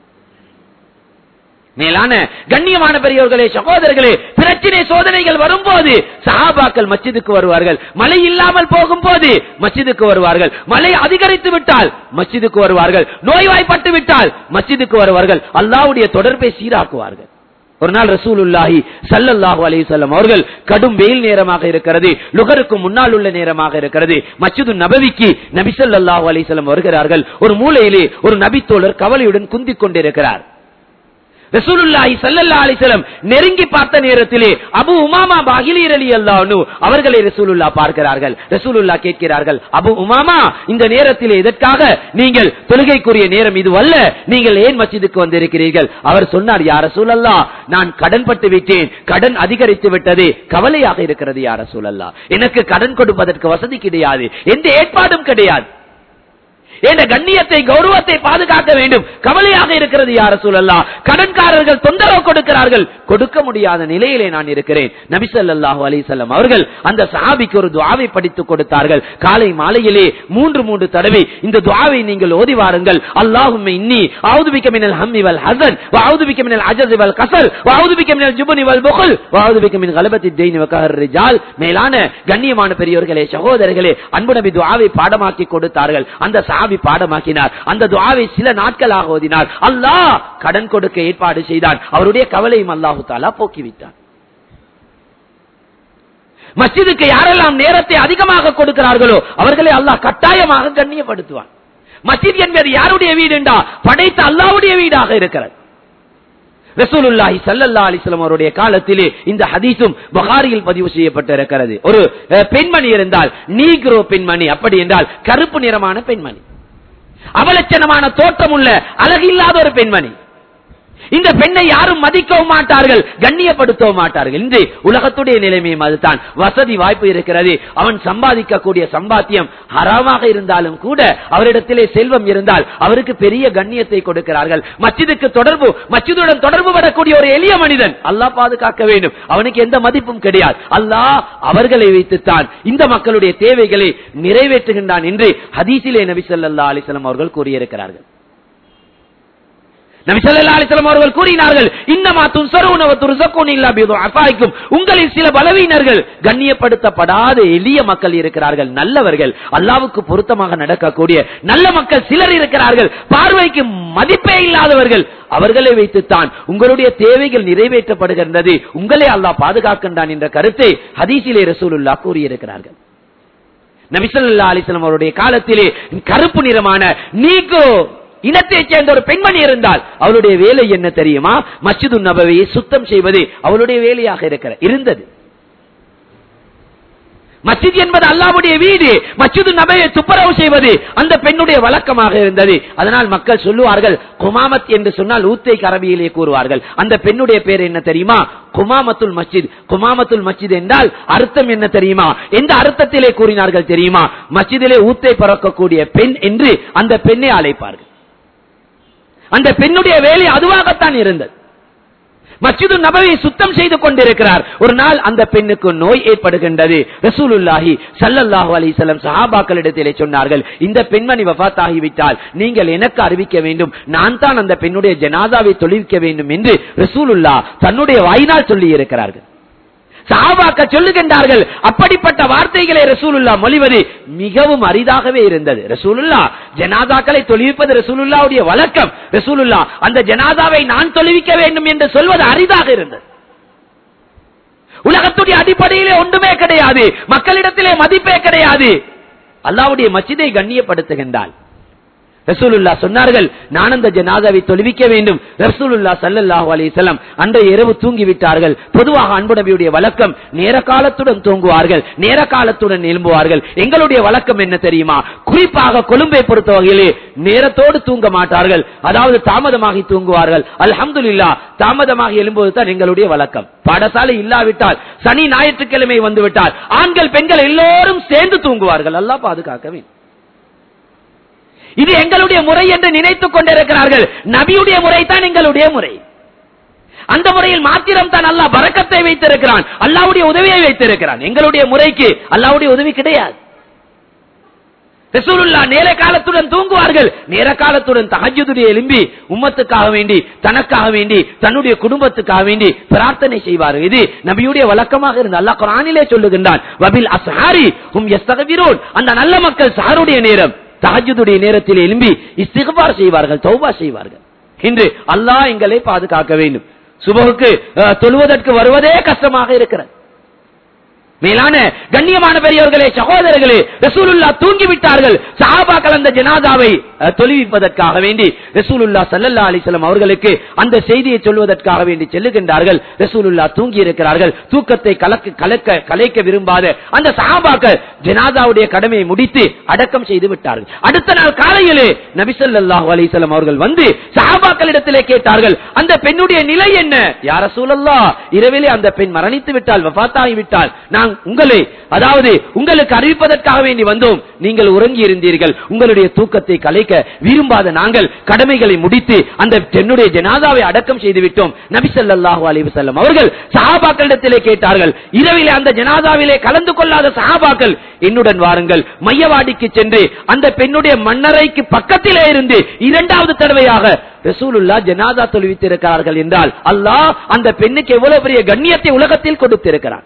மேலான கண்ணியமான பெரியவர்களே சகோதரர்களே பிரச்சனை சோதனைகள் வரும்போது சஹாபாக்கள் மஸ்ஜிதுக்கு வருவார்கள் மழை இல்லாமல் போகும்போது மஸ்ஜிதுக்கு வருவார்கள் மழை அதிகரித்து விட்டால் மஸ்ஜிதுக்கு வருவார்கள் நோய்வாய்ப்பட்டு விட்டால் மஸ்ஜிதுக்கு வருவார்கள் அல்லாவுடைய தொடர்பை சீராக்குவார்கள் ஒரு நாள் ரசூலுல்லாஹி சல்லல்லாஹு அலைஹிஸ்ஸலாம் அவர்கள் கடும் வெயில் நேரமாக இருக்கிறது லுகருக்கு முன்னால் உள்ள நேரமாக இருக்கிறது மஸ்ஜிது நபவிக்கு நபி ஸல்லல்லாஹு அலைஹி வஸல்லம் வருகிறார்கள் ஒரு மூலையிலே ஒரு நபித்தோழர் கவலையுடன் குந்திக் கொண்டிருக்கிறார் ரசூலுல்லாஹி ஸல்லல்லாஹு அலைஹி வஸல்லம் நெருங்கி பார்த்த நேரத்திலே அபு உமாமா பாகிலி ரலியல்லாஹு அன்ஹு அவர்களை ரசூலுல்லா பார்க்கிறார்கள் ரசூலுல்லா கேட்கிறார்கள் அபு உமாமா இந்த நேரத்திலே எதற்காக நீங்கள் தொழுகைக்குரிய நேரம் இது அல்ல நீங்கள் ஏன் மஸ்ஜிதுக்கு வந்திருக்கிறீர்கள் அவர் சொன்னார் யார் ரசூலல்லா நான் கடன் பட்டு விட்டேன் கடன் அதிகரித்து விட்டது கவலையாக இருக்கிறது யார் ரசூலல்லா எனக்கு கடன் கொடுப்பதற்கு வசதி கிடையாது எந்த ஏற்பாடும் கிடையாது என்ற கண்ணியத்தை கௌரவத்தை பாதுகாக்க வேண்டும் கவலையாக இருக்கிறது யார சூழல்லா கடன்காரர்கள் தொந்தரவு கொடுக்கிறார்கள் கொடுக்க முடியாத நிலையிலே நான் இருக்கிறேன் நபிசல்லாஹு அலிசல்லம் அவர்கள் அந்த சஹாபிக்கு ஒரு துவாவை படித்துக் கொடுத்தார்கள் காலை மாலையிலே மூன்று மூன்று தடவை இந்த துவாவை நீங்கள் ஓதி வாருங்கள் அல்லாஹும் இன்னி ஆவுதுபிக்க மினல் ஹம்மி வல் ஹசன் வாவுதுபிக்க மினல் அஜஸ் வல் கசல் வாவுதுபிக்க மினல் ஜுபனி வல் புகல் வாவுதுபிக்க மின் கலபத்தி தெய்னி வகஹர் ரிஜால் மேலான கண்ணியமான பெரியவர்களே சகோதரர்களே அன்பு நபி துவாவை பாடமாக்கி கொடுத்தார்கள் அந்த சஹாபி பாடமாக்கினார் அந்த துவாவை சில நாட்களாக ஓதினார் அல்லாஹ் கடன் கொடுக்க ஏற்பாடு செய்தான் அவருடைய கவலையும் அல்லாஹு தாலா போக்கிவிட்டான் மஸ்ஜிதுக்கு யாரெல்லாம் நேரத்தை அதிகமாக கொடுக்கிறார்களோ அவர்களை அல்லாஹ் கட்டாயமாக கண்ணியப்படுத்துவான் மஸ்ஜித் என்பது யாருடைய வீடு என்றா படைத்த அல்லாவுடைய வீடாக இருக்கிறது ரசூலுல்லாஹி சல்லல்லா அலிஸ்லாம் அவருடைய காலத்திலே இந்த ஹதீஸும் பகாரியில் பதிவு செய்யப்பட்டிருக்கிறது ஒரு அஹ், பெண்மணி இருந்தால் நீக்ரோ பெண்மணி அப்படி என்றால் கருப்பு நிறமான பெண்மணி அவலட்சணமான தோற்றம் உள்ள அழகில்லாத ஒரு பெண்மணி இந்த பெண்ணை யாரும் மதிக்கவும் மாட்டார்கள் கண்ணியப்படுத்தவும் மாட்டார்கள் இன்று உலகத்துடைய நிலைமையும் அதுதான் வசதி வாய்ப்பு இருக்கிறது அவன் சம்பாதிக்கக்கூடிய சம்பாத்தியம் ஹராமாக இருந்தாலும் கூட அவரிடத்திலே செல்வம் இருந்தால் அவருக்கு பெரிய கண்ணியத்தை கொடுக்கிறார்கள் மச்சிதுக்கு தொடர்பு மச்சிதுடன் தொடர்பு வரக்கூடிய ஒரு எளிய மனிதன் அல்லாஹ் பாதுகாக்க வேண்டும் அவனுக்கு எந்த மதிப்பும் கிடையாது அல்லாஹ் அவர்களை வைத்துத்தான் இந்த மக்களுடைய தேவைகளை நிறைவேற்றுகின்றான் என்று ஹதீசிலே நபி ஸல்லல்லாஹு அலைஹி வஸல்லம் அவர்கள் கூறியிருக்கிறார்கள் நபி ஸல்லல்லாஹு அலைஹி வஸல்லம் அவர்கள் கூறினார்கள் இன்னமா துன்சரூன வ துர்ஸகூன இல்லா பிதுஅஃபாயிக்கும் உங்களில் சில பலவீனர்கள் கண்ணியப்படுத்தப்படாத எளிய மக்கள் இருக்கிறார்கள் நல்லவர்கள் அல்லாஹ்வுக்கு பொருத்தமாக நடக்கக்கூடிய நல்ல மக்கள் சிலர் இருக்கிறார்கள் பார்வைக்கு மதிப்பே இல்லாதவர்கள் அவர்களை வைத்துத்தான் உங்களுடைய தேவைகள் நிறைவேற்றப்படுகின்றது உங்களை அல்லாஹ் பாதுகாக்கின்றான் என்ற கருத்தை ஹதீஸிலே ரசூலுல்லாஹ் கூறியிருக்கிறார்கள் நபிசல்லா அலிஸ்லாம் அவருடைய காலத்திலே கருப்பு நிறமான நீக்கோ இனத்தைச் சேர்ந்த ஒரு பெண்மணி இருந்தால் அவளுடைய வேலை என்ன தெரியுமா மஸ்ஜிது நபவியை சுத்தம் செய்வது அவளுடைய வேலையாக இருக்கிற இருந்தது மஸ்ஜித் என்பது அல்லாவுடைய வீடு மஸ்ஜிது நபையை துப்புரவு செய்வது அந்த பெண்ணுடைய வழக்கமாக இருந்தது அதனால் மக்கள் சொல்லுவார்கள் குமாமத் என்று சொன்னால் ஊத்தை அரபியிலே கூறுவார்கள் அந்த பெண்ணுடைய பேர் என்ன தெரியுமா குமாமத்துல் மஸ்ஜித் குமாமத்துல் மஸ்ஜித் என்றால் அர்த்தம் என்ன தெரியுமா எந்த அர்த்தத்திலே கூறினார்கள் தெரியுமா மஸ்ஜிதிலே ஊத்தை பறக்கக்கூடிய பெண் என்று அந்த பெண்ணை அழைப்பார்கள் அந்த பெண்ணுடைய வேலை அதுவாகத்தான் இருந்தது மஸ்ஜிது நபவை சுத்தம் செய்து கொண்டிருக்கிறார் ஒரு நாள் அந்த பெண்ணுக்கு நோய் ஏற்படுகின்றது ரசூலுல்லாஹி சல்லல்லாஹு அலிசல்லம் சஹாபாக்களிடத்திலே சொன்னார்கள் இந்த பெண்மணி வஃத் ஆகிவிட்டால் நீங்கள் எனக்கு அறிவிக்க வேண்டும் நான் தான் அந்த பெண்ணுடைய ஜனாதாவை தொழிவிக்க வேண்டும் என்று ரசூலுல்லா தன்னுடைய வாயினால் சொல்லி இருக்கிறார்கள் சஹாபாக்க சொல்லுகின்றார்கள் அப்படிப்பட்ட வார்த்தைகளை ரசூலுல்லா மொழிவது மிகவும் அரிதாகவே இருந்தது ரசூலுல்லா ஜனாதாக்களை தொழுவிப்பது ரசூலுல்லாவுடைய வழக்கம் ரசூலுல்லா அந்த ஜனாதாவை நான் தொழுவிக்க வேண்டும் என்று சொல்வது அரிதாக இருந்தது உலகத்துடைய அடிப்படையிலே ஒன்றுமே கிடையாது மக்களிடத்திலே மதிப்பே கிடையாது அல்லாவுடைய மச்சிதை கண்ணியப்படுத்துகின்றாள் ரசூலுல்லா சொன்னார்கள் நான் அந்த ஜனாதாவை தொழுவிக்க வேண்டும் ரசூலுல்லா சல்லல்லாஹு அலைஹி வஸல்லம் அன்றைய இரவு தூங்கி விட்டார்கள் பொதுவாக அன்பு நபியுடைய வழக்கம் நேர காலத்துடன் தூங்குவார்கள் நேர காலத்துடன் எழும்புவார்கள் எங்களுடைய வழக்கம் என்ன தெரியுமா குறிப்பாக கொழும்பை பொறுத்த வகையிலே நேரத்தோடு தூங்க மாட்டார்கள் அதாவது தாமதமாகி தூங்குவார்கள் அல்ஹம்துலில்லாஹ் தாமதமாகி எழும்புவது தான் எங்களுடைய வழக்கம் பாடசாலை இல்லாவிட்டால் சனி ஞாயிற்றுக்கிழமை வந்துவிட்டால் ஆண்கள் பெண்கள் எல்லோரும் சேர்ந்து தூங்குவார்கள் அல்லாஹ் பாதுகாக்க வேண்டும் இது எங்களுடைய முறை என்று நினைத்துக் கொண்டிருக்கிறார்கள் நபியுடைய முறை தான் எங்களுடைய முறை அந்த முறையில் மாத்திரம் தான் அல்லாஹ் பறக்கத்தை வைத்திருக்கிறான் அல்லாவுடைய உதவியை வைத்திருக்கிறான் எங்களுடைய முறைக்கு அல்லாவுடைய உதவி கிடையாது ரசூலுல்லா நேர காலத்துடன் தூங்குவார்கள் நேர காலத்துடன் தஹஜ்ஜுடைய எலும்பி உம்மத்துக்காக வேண்டி தனக்காக வேண்டி தன்னுடைய குடும்பத்துக்காக வேண்டி பிரார்த்தனை செய்வார்கள் இது நபியுடைய வழக்கமாக இருந்த அல்லாஹ் குர்ஆனிலே சொல்லுகின்றான் வபில் அஸ்ஹாரி ஹும் யஸ்தக்பிரூன் அந்த நல்ல மக்கள் சஹருடைய நேரம் தஹஜ்ஜுடைய நேரத்தில் எழும்பி இஸ்திக்பார் செய்வார்கள் தௌபா செய்வார்கள் இன்று அல்லாஹ் எங்களை பாதுகாக்க வேண்டும் சுபகுக்கு அஹ், தொழுவதற்கு வருவதே கஷ்டமாக இருக்கிறது மேலான கண்ணியமான பெரியவர்களே சகோதரர்களே ரசூலுல்லா தூங்கி விட்டார்கள் சஹாபா கலந்த ஜனாதாவை அஹ், தொழுவிப்பதற்காக வேண்டி ரசூலுல்லா சல்லல்லா அலிசல்லாம் அவர்களுக்கு அந்த செய்தியை சொல்வதற்காக வேண்டி செல்லுகின்றார்கள் ரசூலுல்லா தூங்கி இருக்கிறார்கள் தூக்கத்தை கலக்க கலக்க கலைக்க விரும்பாத அந்த சஹாபாக்கள் ஜனாதாவுடைய கடமையை முடித்து அடக்கம் செய்து விட்டார்கள் அடுத்த நாள் காலையிலே நபிசல்லாஹு அலிசல்லாம் அவர்கள் வந்து சஹாபாக்களிடத்திலே கேட்டார்கள் அந்த பெண்ணுடைய நிலை என்ன யார சூழல்லா இரவிலே அந்த பெண் மரணித்து விட்டால் வபாத்தாகி விட்டால் நான் உங்களை அதாவது உங்களுக்கு அறிவிப்பதற்காக வேண்டி வந்தோம் நீங்கள் உறங்கி இருந்தீர்கள் உங்களுடைய தூக்கத்தை கலைக்க விரும்பாத நாங்கள் கடமைகளை முடித்து அந்த பெண்ணுடைய ஜனாதாவை அடக்கம் செய்து விட்டோம் நபிசல்லாஹு அலைஹி வஸல்லம் அவர்கள் சஹாபாக்களிடத்திலே கேட்டார்கள் இரவிலே அந்த ஜனாதாவிலே கலந்து கொள்ளாத சஹாபாக்கள் என்னுடன் வாருங்கள் மையவாடிக்கு சென்று அந்த பெண்ணுடைய மன்னரைக்கு பக்கத்திலே இருந்து இரண்டாவது தடவையாக ரசூலுல்லா ஜனாதா தொழுவித்திருக்கிறார்கள் என்றால் அல்லாஹ் அந்த பெண்ணுக்கு எவ்வளவு பெரிய கண்ணியத்தை உலகத்தில் கொடுத்திருக்கிறார்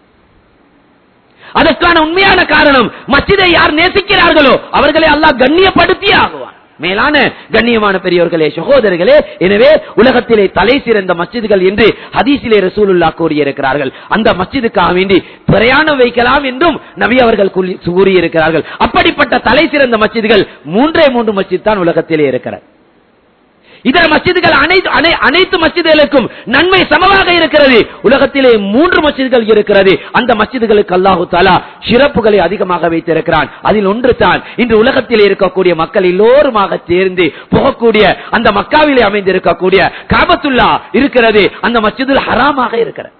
அதற்கான உண்மையான காரணம் மச்சிதை யார் நேசிக்கிறார்களோ அவர்களை அல்லாஹ் கண்ணியப்படுத்தியே ஆகுவார் மேலான கண்ணியமான பெரியவர்களே சகோதரர்களே எனவே உலகத்திலே தலை சிறந்த மஸ்ஜிதுகள் என்று ஹதீஸிலே ரசூலுல்லா கூறியிருக்கிறார்கள் அந்த மஸ்ஜிதுக்காக வேண்டி பிரயாணம் வைக்கலாம் என்றும் நபி அவர்கள் கூறி- கூறியிருக்கிறார்கள் அப்படிப்பட்ட தலை சிறந்த மஸ்ஜிதுகள் மூன்றே மூன்று மஸ்ஜித் தான் உலகத்திலே இருக்கிறது இதர மஸ்ஜிதுகள் அனைத்து அனை- அனைத்து மஸ்ஜிதுகளுக்கும் நன்மை சமமாக இருக்கிறது உலகத்திலே மூன்று மஸ்ஜிதுகள் இருக்கிறது அந்த மஸ்ஜிதுகளுக்கு அல்லாஹு தாலா சிறப்புகளை அதிகமாக வைத்திருக்கிறான் அதில் ஒன்று தான் இன்று உலகத்தில் இருக்கக்கூடிய மக்கள் எல்லோருமாக சேர்ந்து போகக்கூடிய அந்த மக்காவிலே அமைந்திருக்கக்கூடிய காபத்துல்லா இருக்கிறது அந்த மஸ்ஜிதுல் ஹராமாக இருக்கிறது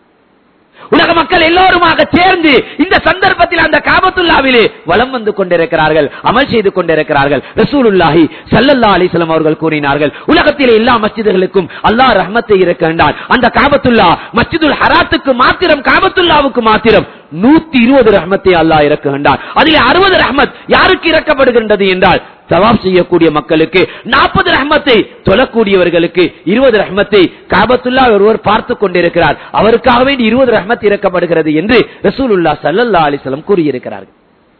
உலக மக்கள் எல்லோருமாக சேர்ந்து இந்த சந்தர்ப்பத்தில் அந்த காபத்துல்லாவிலே வலம் வந்து கொண்டிருக்கிறார்கள் அமல் செய்து கொண்டிருக்கிறார்கள் ரசூலுல்லாஹி சல்லல்லா அலிஸ்லாம் அவர்கள் கூறினார்கள் உலகத்திலே எல்லா மஸ்ஜிதுகளுக்கும் அல்லாஹ் ரஹ்மத்தை இருக்கின்றான் அந்த காபத்துல்லா மஸ்ஜிதுல் ஹராத்துக்கு மாத்திரம் காபத்துல்லாவுக்கு மாத்திரம் நூத்தி இருபது ரஹ்மத்தை அல்லாஹ் இறக்குகின்றான் அதிலே அறுபது ரஹ்மத் யாருக்கு இறக்கப்படுகின்றது என்றால் தவாப் செய்யக்கூடிய மக்களுக்கு நாற்பது ரஹ்மத்தை தொழக்கூடியவர்களுக்கு இருபது ரஹ்மத்தை காபத்துல்லா ஒருவர் பார்த்து கொண்டிருக்கிறார் அவருக்காக வேண்டி இருபது ரஹ்மத் இறக்கப்படுகிறது என்று ரசூலுல்லா சல்லல்லா அலிஸ்லம் கூறியிருக்கிறார்கள்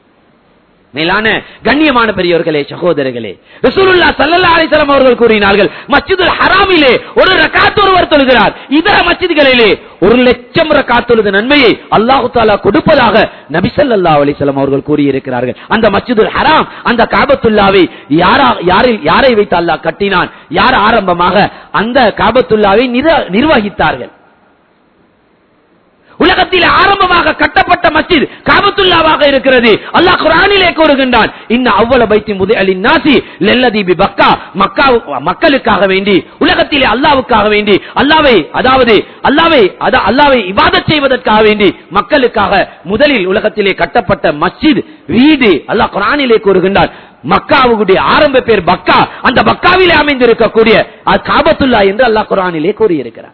மேலான கண்ணியமான பெரியவர்களே சகோதரர்களே ரசூலுல்லா சல்லல்லா அலிஸ்லாம் அவர்கள் கூறினார்கள் மஸ்ஜிதுல் ஹராமிலே ஒரு ரக்காத் ஒருவர் தொழுகிறார் இதர மஸ்ஜிதுகளிலே ஒரு லட்சம் ரக்காத் தொழுத நன்மையை அல்லாஹு தாலா கொடுப்பதாக நபி ஸல்லல்லாஹு அலைஹி வஸல்லம் அவர்கள் கூறியிருக்கிறார்கள் அந்த மஸ்ஜிதுல் ஹராம் அந்த காபத்துல்லாவை யாரா யாரில் யாரை வைத்து அல்லாஹ் கட்டினான் யார் ஆரம்பமாக அந்த காபத்துல்லாவை நிர- நிர்வகித்தார்கள் உலகத்தில் ஆரம்பமாக கட்டப்பட்ட மஸ்ஜித் காபத்துல்லாவாக இருக்கிறது அல்லாஹ் குர்ஆனிலே கூறுகின்றான் இன்ன அவ்வள பைத்தி முதலின் நாசி லல்லதி பி பக்கா மக்கா மக்களுக்காக வேண்டி உலகத்திலே அல்லாவுக்காக வேண்டி அல்லாவை அதாவது அல்லாவை அத- அல்லாவை இபாதத் செய்வதற்காக வேண்டி மக்களுக்காக முதலில் உலகத்திலே கட்டப்பட்ட மஸ்ஜித் வீடு அல்லாஹ் குர்ஆனிலே கூறுகின்றான் மக்காவுடைய ஆரம்ப பேர் பக்கா அந்த பக்காவிலே அமைந்திருக்கக்கூடிய அது காபத்துல்லா என்று அல்லாஹ் குர்ஆனிலே கூறியிருக்கிறார்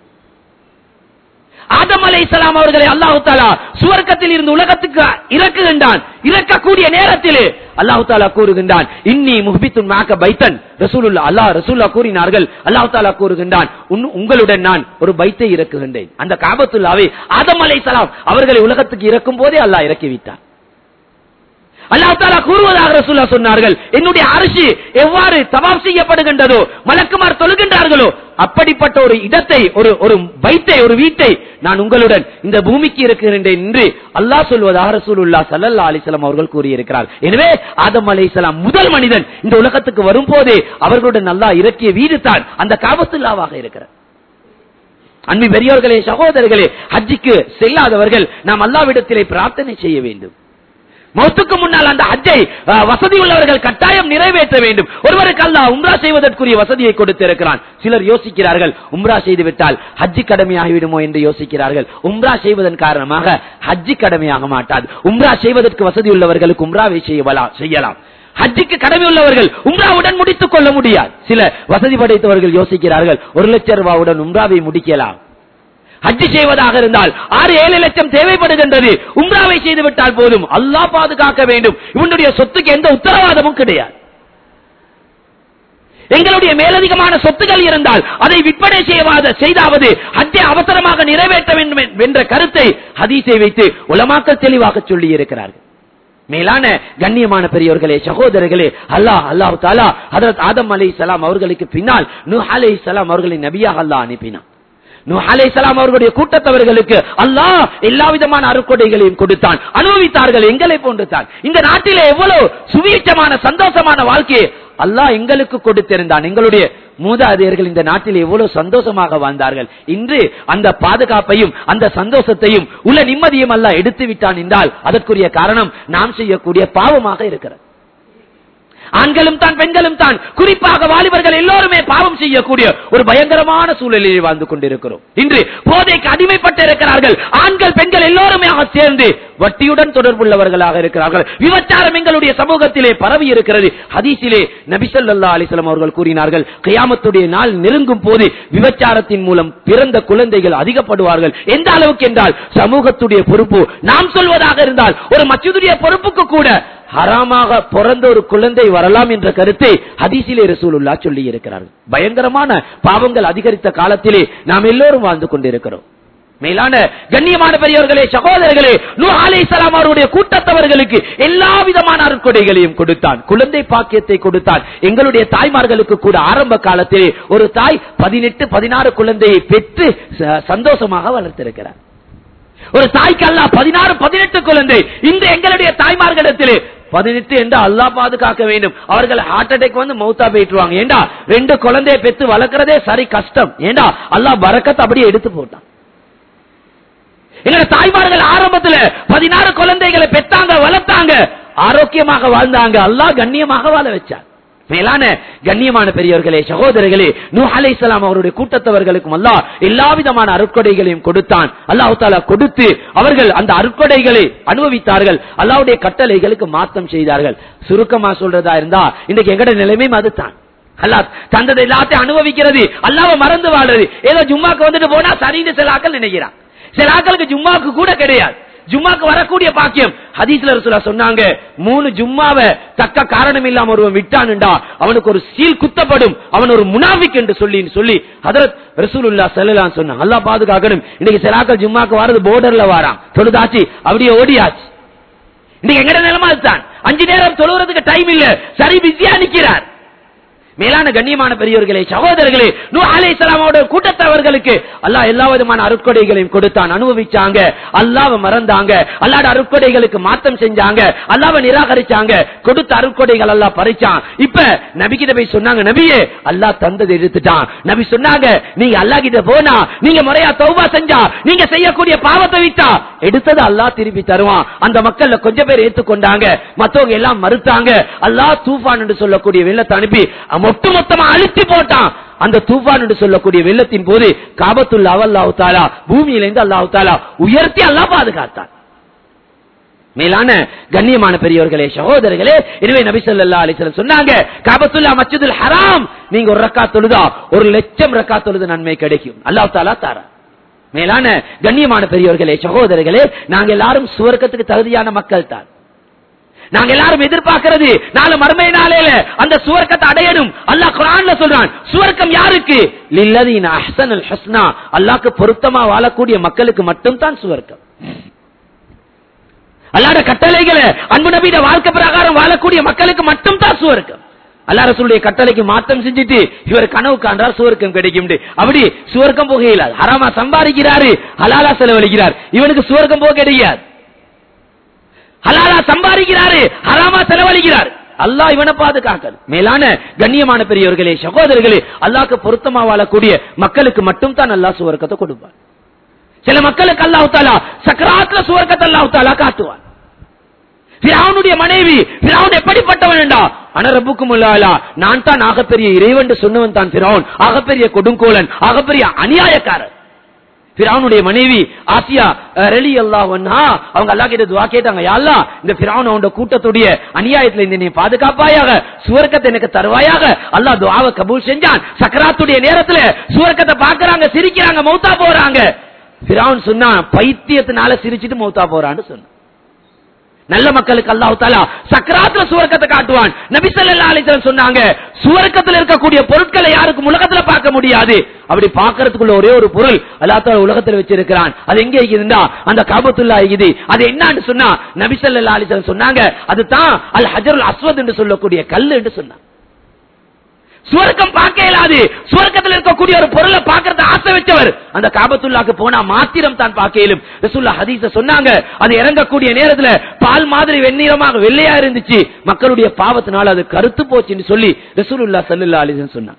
ஆதம் அலை இஸ்லாம் அவர்களை அல்லாஹு தாலா சுவர்க்கத்தில் இருந்து உலகத்துக்கு இறக்குகின்றான் இறக்கக்கூடிய நேரத்திலே அல்லாஹு தாலா கூறுகின்றான் இன்னி முஹபித்துன் மாக்க பைத்தன் ரசூலுல்லா அல்லாஹ் ரசூல்லா கூறினார்கள் அல்லாஹு தாலா கூறுகின்றான் உன்- உங்களுடன் நான் ஒரு பைத்தை இறக்குகின்றேன் அந்த காபத்துல்லாவை ஆதம் அலை அவர்களை உலகத்துக்கு இறக்கும் போதே அல்லாஹ் இறக்கி வைத்தார் அல்லாஹ் தாலா கூறுவதாக ரசூல்லா சொன்னார்கள் என்னுடைய அரிசி எவ்வாறு தவாப் செய்யப்படுகின்றதோ மலக்குமார் தொழுகின்றார்களோ அப்படிப்பட்ட ஒரு இடத்தை ஒரு ஒரு வைத்தை ஒரு வீட்டை நான் உங்களுடன் இந்த பூமிக்கு இருக்கிறேன் என்று அல்லாஹ் சொல்வதாக ரசூலுல்லா சல்லல்லா அலிஸ்லாம் அவர்கள் கூறியிருக்கிறார் எனவே ஆதம் அலைஹிஸ்ஸலாம் முதல் மனிதன் இந்த உலகத்துக்கு வரும்போதே அவர்களுடன் அல்லாஹ் இறக்கிய வீடு தான் அந்த காபத்துல்லாவாக இருக்கிறார் அன்பு பெரியோர்களே சகோதரர்களே ஹஜ்ஜிக்கு செல்லாதவர்கள் நாம் அல்லாவிடத்திலே பிரார்த்தனை செய்ய வேண்டும் மௌத்துக்கு முன்னால் அந்த ஹஜ்ஜை அஹ், வசதி உள்ளவர்கள் கட்டாயம் நிறைவேற்ற வேண்டும் ஒருவருக்கு அல்லாஹ் உம்ரா செய்வதற்குரிய வசதியை கொடுத்திருக்கிறான் சிலர் யோசிக்கிறார்கள் உம்ரா செய்து விட்டால் ஹஜ்ஜி கடமையாகிவிடுமோ என்று யோசிக்கிறார்கள் உம்ரா செய்வதன் காரணமாக ஹஜ்ஜி கடமையாக மாட்டாது உம்ரா செய்வதற்கு வசதி உள்ளவர்களுக்கு உம்ராவை செய்யலாம் செய்யலாம் ஹஜ்ஜுக்கு கடமை உள்ளவர்கள் உம்ராவுடன் முடித்துக் கொள்ள முடியாது சில வசதி படைத்தவர்கள் யோசிக்கிறார்கள் ஒரு லட்சம் ரூபாவுடன் உம்ராவை முடிக்கலாம் ஹஜ்ஜி செய்வதாக இருந்தால் ஆறு ஏழு லட்சம் தேவைப்படுகின்றது உம்ராவை செய்து விட்டால் போதும் அல்லாஹ் பாதுகாக்க வேண்டும் இவனுடைய சொத்துக்கு எந்த உத்தரவாதமும் கிடையாது எங்களுடைய மேலதிகமான சொத்துக்கள் இருந்தால் அதை விற்பனை செய்வாத செய்தாவது ஹஜ்ஜை அவசரமாக நிறைவேற்ற வேண்டும் என்ற கருத்தை ஹதீஸை வைத்து உலமாக்கள் தெளிவாக சொல்லி இருக்கிறார்கள் மேலான கண்ணியமான பெரியவர்களே சகோதரர்களே அல்லாஹ் அல்லாஹ் தாலா ஹதரத் ஆதம் அலை சலாம் அவர்களுக்கு பின்னால் நூ அலை சலாம் அவர்களை நபியாக அல்லாஹ் அனுப்பினான் நூ அலை சலாம் அவர்களுடைய கூட்டத்தவர்களுக்கு அல்லாஹ் எல்லா விதமான அருக்கொடைகளையும் கொடுத்தான் அனுபவித்தார்கள் எங்களை போன்று தான் இந்த நாட்டிலே எவ்வளவு சுவீட்சமான சந்தோஷமான வாழ்க்கையை அல்லாஹ் எங்களுக்கு கொடுத்திருந்தான் எங்களுடைய மூதாதையர்கள் இந்த நாட்டில் எவ்வளவு சந்தோஷமாக வாழ்ந்தார்கள் இன்று அந்த பாதுகாப்பையும் அந்த சந்தோஷத்தையும் உள்ள நிம்மதியும் அல்லாஹ் எடுத்து விட்டான் என்றால் அதற்குரிய காரணம் நாம் செய்யக்கூடிய பாவமாக இருக்கிறது ஆண்களும் தான் பெண்களும் தான் குறிப்பாக வாலிபர்கள் எல்லோருமே பாவம் செய்யக்கூடிய ஒரு பயங்கரமான சூழலில் வாழ்ந்து கொண்டிருக்கிறோம் இன்று போதைக்கு அடிமைப்பட்டு இருக்கிறார்கள் ஆண்கள் பெண்கள் எல்லோருமே சேர்ந்து வட்டியுடன் தொடர்புள்ளவர்களாக இருக்கிறார்கள் விபச்சாரம் எங்களுடைய சமூகத்திலே பரவி இருக்கிறது ஹதீஸிலே நபிசல்லா அலிஸ்லாம் அவர்கள் கூறினார்கள் கியாமத்துடைய நாள் நெருங்கும் போது விபச்சாரத்தின் மூலம் பிறந்த குழந்தைகள் அதிகப்படுவார்கள் எந்த அளவுக்கு என்றால் சமூகத்துடைய பொறுப்பு நாம் சொல்வதாக இருந்தால் ஒரு மச்சதுடைய பொறுப்புக்கு கூட ஹராமாக பிறந்த ஒரு குழந்தை வரலாம் என்ற கருத்தை ஹதீசிலே ரசூலுல்லா சொல்லி இருக்கிறார்கள் பயங்கரமான பாவங்கள் அதிகரித்த காலத்திலே நாம் எல்லோரும் வாழ்ந்து கொண்டிருக்கிறோம் மேலான கண்ணியமான பெரியவர்களே சகோதரர்களே நூ அலைஹிஸ்ஸலாம் அவருடைய கூட்டத்தவர்களுக்கு எல்லா விதமான அருட்கொடைகளையும் கொடுத்தான் குழந்தை பாக்கியத்தை கொடுத்தான் எங்களுடைய தாய்மார்களுக்கு கூட ஆரம்ப காலத்திலே ஒரு தாய் பதினெட்டு பதினாறு குழந்தையை பெற்று ச- சந்தோஷமாக வளர்த்திருக்கிறார் ஒரு தாய்க்கு அல்லா பதினாறு பதினெட்டு குழந்தை இந்த எங்களுடைய தாய்மார்களிடத்திலே பதினெட்டு என்று அல்லா பாதுகாக்க வேண்டும் அவர்கள் ஹார்ட் அட்டாக் வந்து மௌத்தா போயிட்டுருவாங்க ஏண்டா ரெண்டு குழந்தையை பெற்று வளர்க்கறதே சரி கஷ்டம் ஏண்டா அல்லாஹ் பரக்கத்தை அப்படியே எடுத்து போட்டான் எங்க தாய்மார்கள் ஆரம்பத்துல பதினாறு குழந்தைகளை பெத்தாங்க வளர்த்தாங்க ஆரோக்கியமாக வாழ்ந்தாங்க அல்லாஹ் கண்ணியமாக வாழ வச்சார் மேலான கண்ணியமான பெரியவர்களே சகோதரர்களே நூ அலைஹிஸ்ஸலாம் அவருடைய கூட்டத்தவர்களுக்கும் அல்லாஹ் எல்லா விதமான அருட்கொடைகளையும் கொடுத்தான் அல்லாஹ் தாலா கொடுத்து அவர்கள் அந்த அருட்கொடைகளை அனுபவித்தார்கள் அல்லாஹ்வுடைய கட்டளைகளுக்கு மாற்றம் செய்தார்கள் சுருக்கமா சொல்றதா இருந்தா இன்னைக்கு எங்கட நிலைமையும் அதுதான் அல்லாஹ் தந்தது எல்லாத்தையும் அனுபவிக்கிறது அல்லாஹ்வை மறந்து வாழ்றது ஏதோ ஜும்மாக்கு வந்துட்டு போனா சரின்னு சில ஆக்கள் நினைக்கிறான் சில ஆக்களுக்கு ஜும்மாக்கு கூட கிடையாது ஜும்மாக்கு வரக்கூடிய பாக்கியம் ஹதீஸ்ல ரசூலா சொன்னாங்க மூணு ஜும்மாவை தக்க காரணம் இல்லாம ஒருவன் விட்டானுண்டா அவனுக்கு ஒரு சீல் குத்தப்படும் அவன் ஒரு முனாஃபிக் என்று சொல்லி சொல்லி ஹதரத் ரசூலுல்லா ஸல்லல்லாஹு சொன்னாங்க அல்லாஹ் பாதுகாக்கணும் இன்னைக்கு சில ஆக்கள் ஜும்மாக்கு வரது போர்டர்ல வாரான் தொழுதாச்சு அப்படியே ஓடியாச்சு இன்னைக்கு எங்கட நிலைமை அதுதான் அஞ்சு நேரம் தொழுகிறதுக்கு டைம் இல்ல சரி பிஸியா நிக்கிறார் மேலான கண்ணியமான பெரியவர்களே சகோதரர்களே நூ அலைஹிஸ்ஸலாமோட கூட்டத்தவர்களுக்கு அல்லாஹ் எல்லா விதமான அருட்கொடைகளையும் கொடுத்தான் அனுபவிச்சாங்க அல்லாஹ்வை மறந்தாங்க அல்லாஹ்ட அருட்கொடைகளுக்கு மாத்தம் செஞ்சாங்க அல்லாஹ்வை நிராகரிச்சாங்க கொடுத்த அருட்கொடைகள் அல்லாஹ் பறிச்சான் இப்ப நபி கிட்ட போய் சொன்னாங்க நபியே அல்லாஹ் தந்ததை எடுத்துட்டான் நபி சொன்னாங்க நீங்க அல்லாஹ் கிட்ட போனா நீங்க முறையா தௌபா செஞ்சா நீங்க செய்யக்கூடிய பாவத்தை விட்டா எடுத்தது அல்லாஹ் திருப்பி தருவான் அந்த மக்கள்ல கொஞ்சம் பேர் ஏத்துக்கொண்டாங்க மத்தவங்க எல்லாம் மறுத்தாங்க அல்லாஹ் தூஃபான் என்று சொல்லக்கூடிய வெள்ளத்தை அனுப்பி ஒட்டு மொத்தமா அழுத்தி போட்டான் அந்த தூஃபான் என்று சொல்லக்கூடிய வெள்ளத்தின் போது காபத்துள்ள அல்லாஹ் தாலா பூமியிலிருந்து அல்லாஹ் தாலா உயர்த்தி அல்லாஹ் பாதுகாத்தான் மேலான கண்ணியமான பெரியவர்களே சகோதரர்களே எனவே நபி ஸல்லல்லாஹு அலைஹி வஸல்லம் சொன்னாங்க காபத்துல்லா மஸ்ஜிதுல் ஹராம் நீங்க ஒரு ரக்கா தொழுதா ஒரு லட்சம் ரக்கா தொழுது நன்மை கிடைக்கும் அல்லாஹ் தாலா தாரா மேலான கண்ணியமான பெரியவர்களே சகோதரர்களே நாங்க எல்லாரும் சுவர்க்கத்துக்கு தகுதியான மக்கள் தான் நாங்க எல்லாரும் எதிர்பார்க்கிறது நாலு மறுமை நாளையில அந்த சுவர்க்கத்தை அடையணும் அல்லாஹ் குரான்ல சொல்றான் சுவர்க்கம் யாருக்கு லில்லதீன அஹ்சனுல் ஹஸ்னா அல்லாஹ்க்கு பொருத்தமா வாழக்கூடிய மக்களுக்கு மட்டும் தான் சுவர்க்கம் அல்லாட கட்டளைகளை அன்பு நபியிட வாழ்க்கை பிரகாரம் வாழக்கூடிய மக்களுக்கு மட்டும் தான் சுவர்க்கம் அல்லா ரசூலுடைய கட்டளைக்கு மாத்தம் செஞ்சுட்டு இவர் கனவு காண்றார் சுவர்க்கம் கிடைக்கும் அப்படி சுவர்க்கம் போக இயலாது ஹராமா சம்பாதிக்கிறாரு ஹலாலா செலவழிக்கிறார் இவனுக்கு சுவர்க்கம் போக கிடையாது ஹலாலா சம்பாதிக்கிறாரு ஹராமா செலவழிக்கிறார் அல்லாஹ் இவனை பாதுகாக்கல் மேலான கண்ணியமான பெரியவர்களே சகோதரர்களே அல்லாஹ்க்கு பொருத்தமா வாழக்கூடிய மக்களுக்கு மட்டும் தான் அல்லாஹ் சுவர்க்கத்தை கொடுப்பார் சில மக்களுக்கு அல்லாஹ் தாலா சக்கராத்துல சுவர்க்கத்தை அல்லாஹ் தாலா காட்டுவார் பிராவுனுடைய மனைவி பிராவுன் எப்படிப்பட்டவன் என்றா அனரப்புக்கும் உள்ளாலா நான் தான் ஆகப்பெரிய இறைவன் சொன்னவன் தான் பிராவுன் ஆகப்பெரிய கொடுங்கோலன் ஆகப்பெரிய அநியாயக்காரன் பிராவுனுடைய மனைவி ஆசியா ரெலி அல்லாஹ் அவங்க அல்லா கிட்ட துவா கேட்டாங்க யா அல்லாஹ் இந்த பிராவுன் அவனோட கூட்டத்துடைய அநியாயத்துல இந்த நீ பாதுகாப்பாயாக சுவர்க்கத்தை எனக்கு தருவாயாக அல்லாஹ் துவாவை கபூல் செஞ்சான் சக்கராத்துடைய நேரத்துல சுவர்க்கத்தை பாக்குறாங்க சிரிக்கிறாங்க மௌத்தா போறாங்க பிராவுன் சொன்னா பைத்தியத்தினால சிரிச்சிட்டு மௌத்தா போறான்னு சொன்ன நல்ல மக்களுக்கு அல்லாஹ் தாலா சக்கராத்துல சுவர்க்கத்தை காட்டுவான் நபி ஸல்லல்லாஹு அலைஹி வஸல்லம் சொன்னாங்க சுவர்க்கத்துல இருக்கக்கூடிய பொருட்களை யாருக்கும் உலகத்துல பார்க்க முடியாது அப்படி பார்க்கறதுக்குள்ள ஒரே ஒரு பொருள் அல்லாஹ் தாலா உலகத்துல வச்சிருக்கிறான் அது எங்க இருக்குதுன்னா அந்த காபத்துல்லா இருக்குது அது என்னன்னு சொன்னா நபி ஸல்லல்லாஹு அலைஹி வஸல்லம் சொன்னாங்க அதுதான் அல் ஹஜருல் அஸ்வத் என்று சொல்லக்கூடிய கல் என்று சொன்னாங்க சுவர்க்கம் பார்க்க இயலாது சுவர்க்கத்தில் இருக்கக்கூடிய ஒரு பொருளை பார்க்கறது ஆசை வச்சவர் அந்த காபத்துல்லாக்கு போனா மாத்திரம் தான் பார்க்க இயலும் ரசூல்லா ஹதீஸ சொன்னாங்க அது இறங்கக்கூடிய நேரத்துல பால் மாதிரி வெந்நீரமாக வெள்ளையா இருந்துச்சு மக்களுடைய பாவத்தினால அது கருத்து போச்சுன்னு சொல்லி ரசூலுல்லா சல்லுல்லா அலிசன் சொன்னாங்க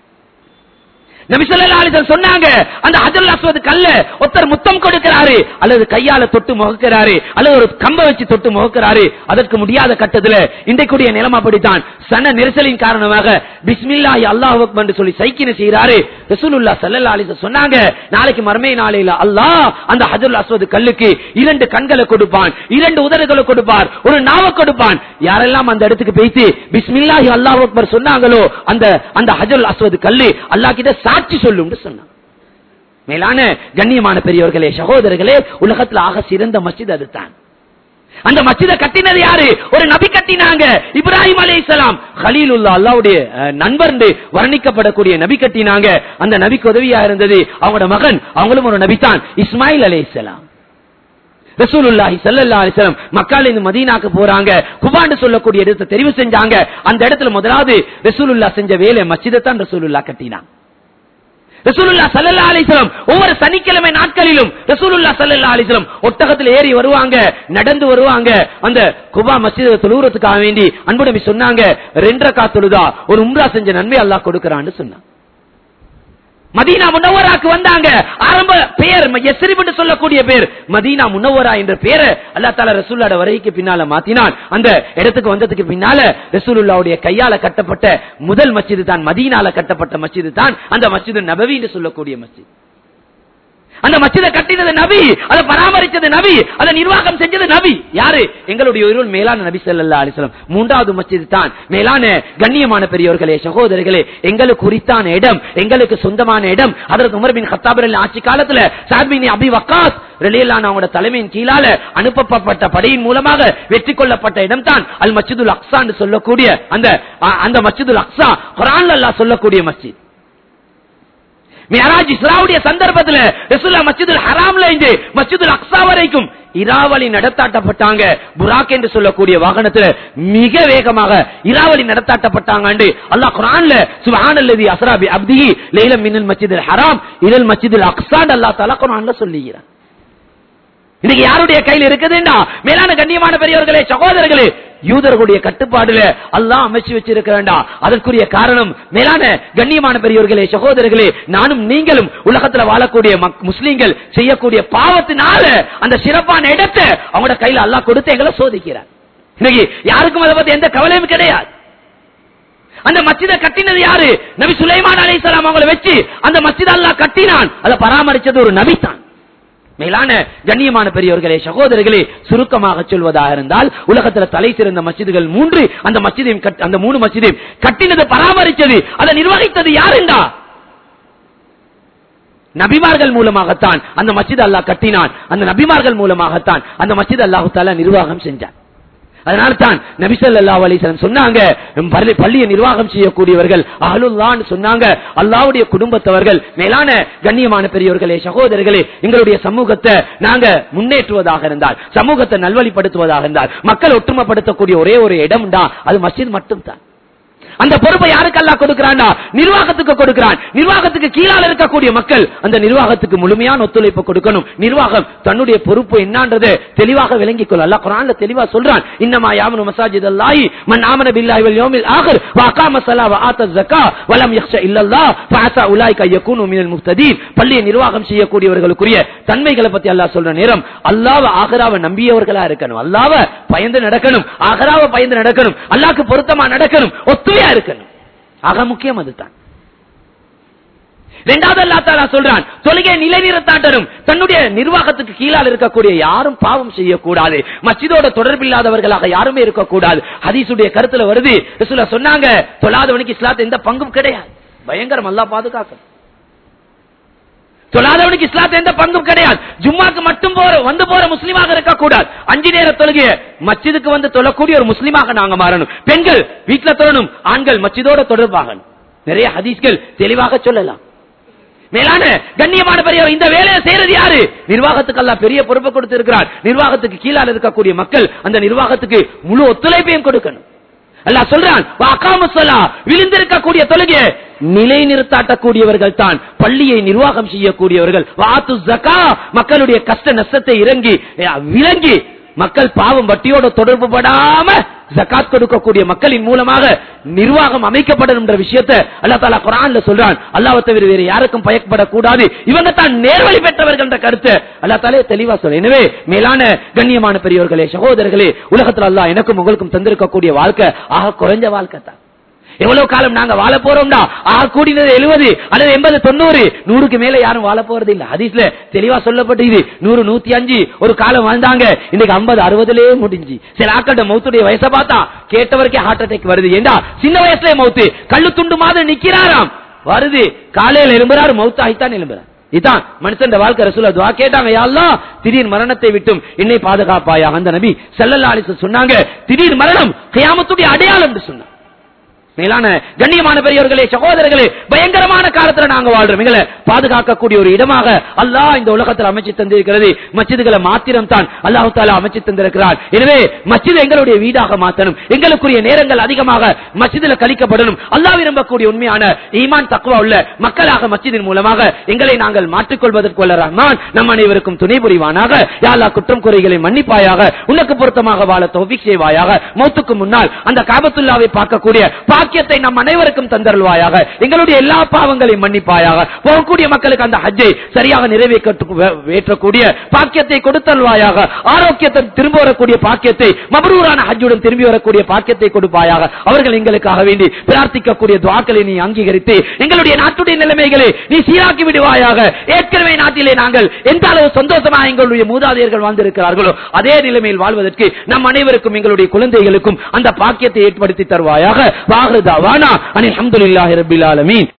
நபி ஸல்லல்லாஹு அலைஹி வஸல்லம் சொன்னாங்க அந்த ஹஜ்ரல் அஸ்வத் கல்ல ஒருத்தர் முத்தம் கொடுக்கிறாரு அல்லது கையால தொட்டு முகக்கிறாரு அல்லது ஒரு கம்ப வச்சு தொட்டு முகக்கிறாரு அதற்கு முடியாத கட்டத்துல இன்றைக்குடைய நிலைமை அப்படித்தான் சன நெரிசலின் காரணமாக பிஸ்மில்லாஹி அல்லாஹ் அக்பர் என்று சொல்லி சைக்கின செய்யறாரு ரசூலுல்லாஹ் ஸல்லல்லாஹு அலைஹி வஸல்லம் சொன்னாங்க நாளைக்கு மறுமை நாளையில அல்லாஹ் அந்த ஹஜ்ரல் அஸ்வத் கல்லுக்கு இரண்டு கண்களை கொடுப்பான் இரண்டு உதடுகளை கொடுப்பார் ஒரு நாவை கொடுப்பான் யாரெல்லாம் அந்த இடத்துக்கு போயிட்டு பிஸ்மில்லாஹி அல்லாஹ் அக்பர் சொன்னாங்களோ அந்த அந்த ஹஜ்ரல் அஸ்வத் கல்லு அல்லாஹ் கிட்ட சாட்சி சொல்லும் சொன்னாங்க மேலான கண்ணியமான பெரியவர்களே சகோதரர்களே உலகத்துல ஆக சிறந்த மஸ்ஜித் அதுதான் அந்த மஸ்ஜிதை கட்டினது யாரு ஒரு நபி கட்டினாங்க இப்ராஹிம் அலைஹிஸ்ஸலாம் கலீலுல்லா அல்லாவுடைய அஹ், நண்பர் என்று வர்ணிக்கப்படக்கூடிய நபி கட்டினாங்க அந்த நபிக்கு உதவியா இருந்தது அவங்களோட மகன் அவங்களும் ஒரு நபி தான் இஸ்மாயில் அலைஹிஸ்ஸலாம் ரசூலுல்லாஹி ஸல்லல்லாஹு அலைஹி வஸல்லம் மக்கால இருந்து மதீனாக்கு போறாங்க குபான்னு சொல்லக்கூடிய இடத்தை தெரிவு செஞ்சாங்க அந்த இடத்துல முதலாவது ரசூலுல்லாஹ் செஞ்ச வேலை மஸ்ஜிதை தான் ரசூலுல்லாஹ் கட்டினாங்க ரசூலுல்லா ஸல்லல்லாஹு அலைஹி வஸல்லம் ஒவ்வொரு சனிக்கிழமை நாட்களிலும் ரசூலுல்லா ஸல்லல்லாஹு அலைஹி வஸல்லம் ஒட்டகத்தில் ஏறி வருவாங்க நடந்து வருவாங்க அந்த குபா மஸ்ஜித் தொழுகிறதுக்காக வேண்டி அன்பு நபி சொன்னாங்க ரெண்டரை காத்தொழுதா ஒரு உம்ரா செஞ்ச நன்மை அல்லாஹ் கொடுக்கறான்னு சொன்னாங்க மதீனா முனவராக்கு வந்தாங்க ஆரம்ப பெயர் எஸ்ரிப் என்று சொல்லக்கூடிய பேர் மதீனா முனவரா என்ற பேரை அல்லா தால ரசூல்லாட வரைக்கு பின்னால மாத்தினான் அந்த இடத்துக்கு வந்ததுக்கு பின்னால ரசூலுல்லாவுடைய கையால கட்டப்பட்ட முதல் மஸ்ஜிது தான் மதீனால கட்டப்பட்ட மஸ்ஜிது தான் அந்த மஸ்ஜிது நபவி என்று சொல்லக்கூடிய மஸ்ஜித் அந்த மஸ்ஜிதை கட்டினது நபி அதை பராமரிச்சது நபி அதை நிர்வாகம் செஞ்சது நபி யாரு எங்களுடைய உயிரோடு மேலான நபி ஸல்லல்லாஹு அலைஹி வஸல்லம் மூன்றாவது மஸ்ஜித் தான் மேலான கண்ணியமான பெரியவர்களே சகோதரர்களே எங்களுக்கு குறித்தான இடம் எங்களுக்கு சொந்தமான இடம் அதற்கு உமர் பின் கத்தாப் ரலியல்லாஹு ஆட்சி காலத்துல சாத் பின் அபி வக்காஸ் ரலியல்லாஹு அவங்களோட தலைமையின் கீழால அனுப்பப்பட்ட படையின் மூலமாக வெற்றி கொள்ளப்பட்ட இடம் தான் அல் மஸ்ஜிதுல் அக்ஸா என்று சொல்லக்கூடிய அந்த அந்த மஸ்ஜிதுல் அக்ஸா குர்ஆன்ல அல்லாஹ் சொல்லக்கூடிய மஸ்ஜித் மியராஜ் இஸ்ராவுடைய சந்தர்ப்பத்துல ரசூல்லா மஸ்ஜிதுல் ஹராம்ல இருந்து மஸ்ஜிதுல் அக்ஸா வரைக்கும் இராவளி நடத்தாட்டப்பட்டாங்க புராக் என்று சொல்லக்கூடிய வாகனத்துல மிக வேகமாக இராவளி நடத்தாட்டப்பட்டாங்க அல்லாஹ் குர்ஆன்ல சுப்ஹானல்லதி அஸ்ரா பி அப்திஹி லைலம் மினல் மஸ்ஜிதுல் ஹராம் இலல் மஸ்ஜிதுல் அக்ஸா அல்லாஹ் தஆலா குர்ஆன்ல சொல்லுகிறார் இன்னைக்கு யாருடைய கையில் இருக்குதுன்னா மேலான கண்ணியமான பெரியவர்களே சகோதரர்களே யூதர்களுடைய கட்டுப்பாடுல அல்லாஹ் அமைச்சு வச்சிருக்கிறா அதற்குரிய காரணம் மேலான கண்ணியமான பெரியவர்களே சகோதரர்களே நானும் நீங்களும் உலகத்துல வாழக்கூடிய மக்- முஸ்லீம்கள் செய்யக்கூடிய பாவத்தினால அந்த சிறப்பான இடத்தை அவங்களோட கையில அல்லாஹ் கொடுத்து எங்களை சோதிக்கிறார் இன்னைக்கு யாருக்கும் அதை பத்தி எந்த கவலையும் கிடையாது அந்த மஸ்ஜிதை கட்டினது யாரு நபி சுலைமான் அலைஹிஸ்ஸலாம் அவங்களை வச்சு அந்த மஸ்ஜித் அல்லாஹ் கட்டினான் அதை பராமரிச்சது ஒரு நபி தான் மேலான கண்ணியமான பெரியவர்களே சகோதரர்களே சுருக்கமாக சொல்வதாக இருந்தால் உலகத்துல தலை சிறந்த மஸ்ஜிதுகள் மூன்று அந்த மஸ்ஜிதையும் கட்- அந்த மூணு மஸ்ஜிதையும் கட்டினது பராமரிச்சது அதை நிர்வகித்தது யாருண்டா நபிமார்கள் மூலமாகத்தான் அந்த மஸ்ஜித் அல்லாஹ் கட்டினான் அந்த நபிமார்கள் மூலமாகத்தான் அந்த மஸ்ஜித் அல்லாஹு தாலா நிர்வாகம் செஞ்சான் அதனால தான் நபிசல்லா அலிசலம் சொன்னாங்க பள்ளி- பள்ளியை நிர்வாகம் செய்யக்கூடியவர்கள் அஹலுல்லான்னு சொன்னாங்க அல்லாவுடைய குடும்பத்தவர்கள் மேலான கண்ணியமான பெரியவர்களே சகோதரர்களே எங்களுடைய சமூகத்தை நாங்க முன்னேற்றுவதாக இருந்தால் சமூகத்தை நல்வழிப்படுத்துவதாக இருந்தால் மக்கள் ஒற்றுமைப்படுத்தக்கூடிய ஒரே ஒரு இடம் தான் அது மஸ்ஜித் மட்டும்தான் அந்த பொறுப்பை யாருக்கு அல்லாஹ் கொடுக்கிறான்டா நிர்வாகத்துக்கு கொடுக்கிறான் நிர்வாகத்துக்கு கீழால இருக்கக்கூடிய மக்கள் அந்த நிர்வாகத்துக்கு முழுமையான ஒத்துழைப்பு கொடுக்கணும் நிர்வாகம் தன்னுடைய பொறுப்பு என்னன்றது தெளிவாக விளங்கிக் கொள்ள அல்லாஹ் குர்ஆன்ல தெளிவா சொல்றான் இன்னமா யாமனு மசாஜித் அல்லாஹி மன் ஆமன பில்லாஹி வல் யௌமில் ஆகிர் வ அகாம ஸலா வ ஆத்த ஸக்கா வ லம் யக்ஷ இல்லல்லாஹ் ஃபஅஸா உலாயிக யகூனு மினல் முஹ்ததீன் பள்ளியை நிர்வாகம் செய்யக்கூடியவர்களுக்குரிய தன்மைகளை பத்தி அல்லாஹ் சொல்ற நேரம் அல்லாஹ்வ ஆகிராவை நம்பியவர்களா இருக்கணும் அல்லாஹ்வ பயந்து நடக்கணும் ஆகிராவை பயந்து நடக்கணும் அல்லாஹ்க்கு பொருத்தமா நடக்கணும் ஒத்துழையா இருக்கணும் ஆக முக்கியம் அதுதான் இரண்டாவது அல்லா தாலா சொல்றான் தொழுகை நிலைநிறுத்தாட்டரும் தன்னுடைய நிர்வாகத்துக்கு கீழால் இருக்கக்கூடிய யாரும் பாவம் செய்யக்கூடாது மஸ்ஜிதோட தொடர்பில்லாதவர்களாக யாருமே இருக்கக்கூடாது ஹதீசுடைய கருத்துல வருது ரசூலா சொன்னாங்க தொழாதவனுக்கு இஸ்லாத்து எந்த பங்கும் கிடையாது பயங்கரம் அல்லா பாதுகாக்கணும் தொழாதவனுக்கு இஸ்லாத்து எந்த பங்கும் கிடையாது ஜும்மாக்கு மட்டும் போற வந்து போற முஸ்லீமாக இருக்கக்கூடாது அஞ்சு நேர தொழுகைய மஸ்ஜிதுக்கு வந்து தொழக்கூடிய ஒரு முஸ்லீமாக நாங்க மாறணும் பெண்கள் வீட்டுல தொழணும் ஆண்கள் மஸ்ஜிதோட தொடர்பாகணும் நிறைய ஹதீஸ்கள் தெளிவாக சொல்லலாம் மேலான கண்ணியமான பெரியவர் இந்த வேலையை செய்யறது யாரு நிர்வாகத்துக்கு அல்ல பெரிய பொறுப்பை கொடுத்து இருக்கிறார் நிர்வாகத்துக்கு கீழால இருக்கக்கூடிய மக்கள் அந்த நிர்வாகத்துக்கு முழு ஒத்துழைப்பையும் கொடுக்கணும் அல்லாஹ் சொல்றான் வாக்காமசலா விழுந்திருக்கக்கூடிய தொழுகை நிலைநிறுத்தாட்டக்கூடியவர்கள் தான் பள்ளியை நிர்வாகம் செய்யக்கூடியவர்கள் வாத்து ஜக்கா மக்களுடைய கஷ்ட நஷ்டத்தை இறங்கி அஹ், விளங்கி மக்கள் பாவம் வட்டியோட தொடர்பு படாம ஜக்காத் கொடுக்கக்கூடிய மக்களின் மூலமாக நிர்வாகம் அமைக்கப்படும் என்ற விஷயத்தை அல்லா தாலா குரான்ல சொல்றான் அல்லாஹ் தவிர வேறு யாருக்கும் பயப்படக்கூடாது இவங்க தான் நேர்வழி பெற்றவர்கள் என்ற கருத்தை அல்லா தாலே தெளிவா சொல்ல எனவே மேலான கண்ணியமான பெரியவர்களே சகோதரர்களே உலகத்துல அல்லாஹ் எனக்கும் உங்களுக்கும் தந்திருக்கக்கூடிய வாழ்க்கை ஆக குறைஞ்ச வாழ்க்கை தான் எவ்வளவு காலம் நாங்க வாழ போறோம்டா ஆக கூடினது எழுபது அல்லது எண்பது தொண்ணூறு நூறுக்கு மேல யாரும் வாழ போறது இல்ல ஹதீஸ்ல தெளிவா சொல்லப்பட்டு இது நூறு நூத்தி அஞ்சு ஒரு காலம் வாழ்ந்தாங்க இன்னைக்கு ஐம்பது அறுபதுலயே முடிஞ்சு சில ஆக்கள்ட மௌத்துடைய வயசை பார்த்தா கேட்டவருக்கே ஹார்ட் அட்டாக் வருது ஏண்டா சின்ன வயசுல மௌத்து கள்ளு துண்டு மாதிரி நிக்கிறாராம் வருது காலையில எழும்புறாரு மௌத்து ஆகித்தான் எழும்புறாரு இதான் மனுஷன் வாழ்க்கை ரசூல துவா கேட்டாங்க யா அல்லாஹ் திடீர் மரணத்தை விட்டும் என்னை பாதுகாப்பாயா அந்த நபி ஸல்லல்லாஹு அலைஹி வஸல்லம் சொன்னாங்க திடீர் மரணம் கியாமத்துடைய அடையாளம் என்று சொன்னாங்க மேலான கண்ணியமான பெரியவர்களே சகோதரர்களே பயங்கரமான காலத்துல நாங்க வாழ்றோம் எங்களை பாதுகாக்கக்கூடிய ஒரு இடமாக அல்லாஹ் இந்த உலகத்தில் அமைச்சு தந்திருக்கிறது மச்சிதுகளை மாத்திரம் தான் அல்லாஹு தாலா அமைச்சு தந்திருக்கிறார் எனவே மச்சிது எங்களுடைய வீடாக மாத்தணும் எங்களுக்குரிய நேரங்கள் அதிகமாக மச்சிதில் கழிக்கப்படணும் அல்லாஹ் விரும்பக்கூடிய உண்மையான ஈமான் தக்குவா உள்ள மக்களாக மச்சிதின் மூலமாக எங்களை நாங்கள் மாற்றிக்கொள்வதற்கு வல்ல ரஹ்மான் நம் அனைவருக்கும் துணை புரிவானாக யாழ்லா குற்றம் குறைகளை மன்னிப்பாயாக உனக்கு பொருத்தமாக வாழ தௌபிக் செய்வாயாக மௌத்துக்கு முன்னால் அந்த காபத்துல்லாவை பார்க்கக்கூடிய பாக்கியத்தை நம் அனைவருக்கும் தந்தருள்வாயாக எங்களுடைய எல்லா பாவங்களையும் மன்னிப்பாயாக போகக்கூடிய மக்களுக்கு அந்த ஹஜ்ஜை சரியாக நிறைவேற்றக்கூடிய பாக்கியத்தை கொடுத்தல்வாயாக ஆரோக்கியத்தை திரும்ப வரக்கூடிய பாக்கியத்தை மபரூரான ஹஜ்ஜுடன் திரும்பி வரக்கூடிய பாக்கியத்தை கொடுப்பாயாக அவர்கள் எங்களுக்காக வேண்டி பிரார்த்திக்கக்கூடிய துவாக்களை நீ அங்கீகரித்து எங்களுடைய நாட்டுடைய நிலைமைகளை நீ சீராக்கி விடுவாயாக ஏற்கனவே நாட்டிலே நாங்கள் எந்த அளவு சந்தோஷமாக எங்களுடைய மூதாதையர்கள் வாழ்ந்திருக்கிறார்களோ அதே நிலைமையில் வாழ்வதற்கு நம் அனைவருக்கும் எங்களுடைய குழந்தைகளுக்கும் அந்த பாக்கியத்தை ஏற்படுத்தி தருவாயாக வாகதாவானா அனில் அஹமதுல்லாஹி ரபில் ஆலமீன்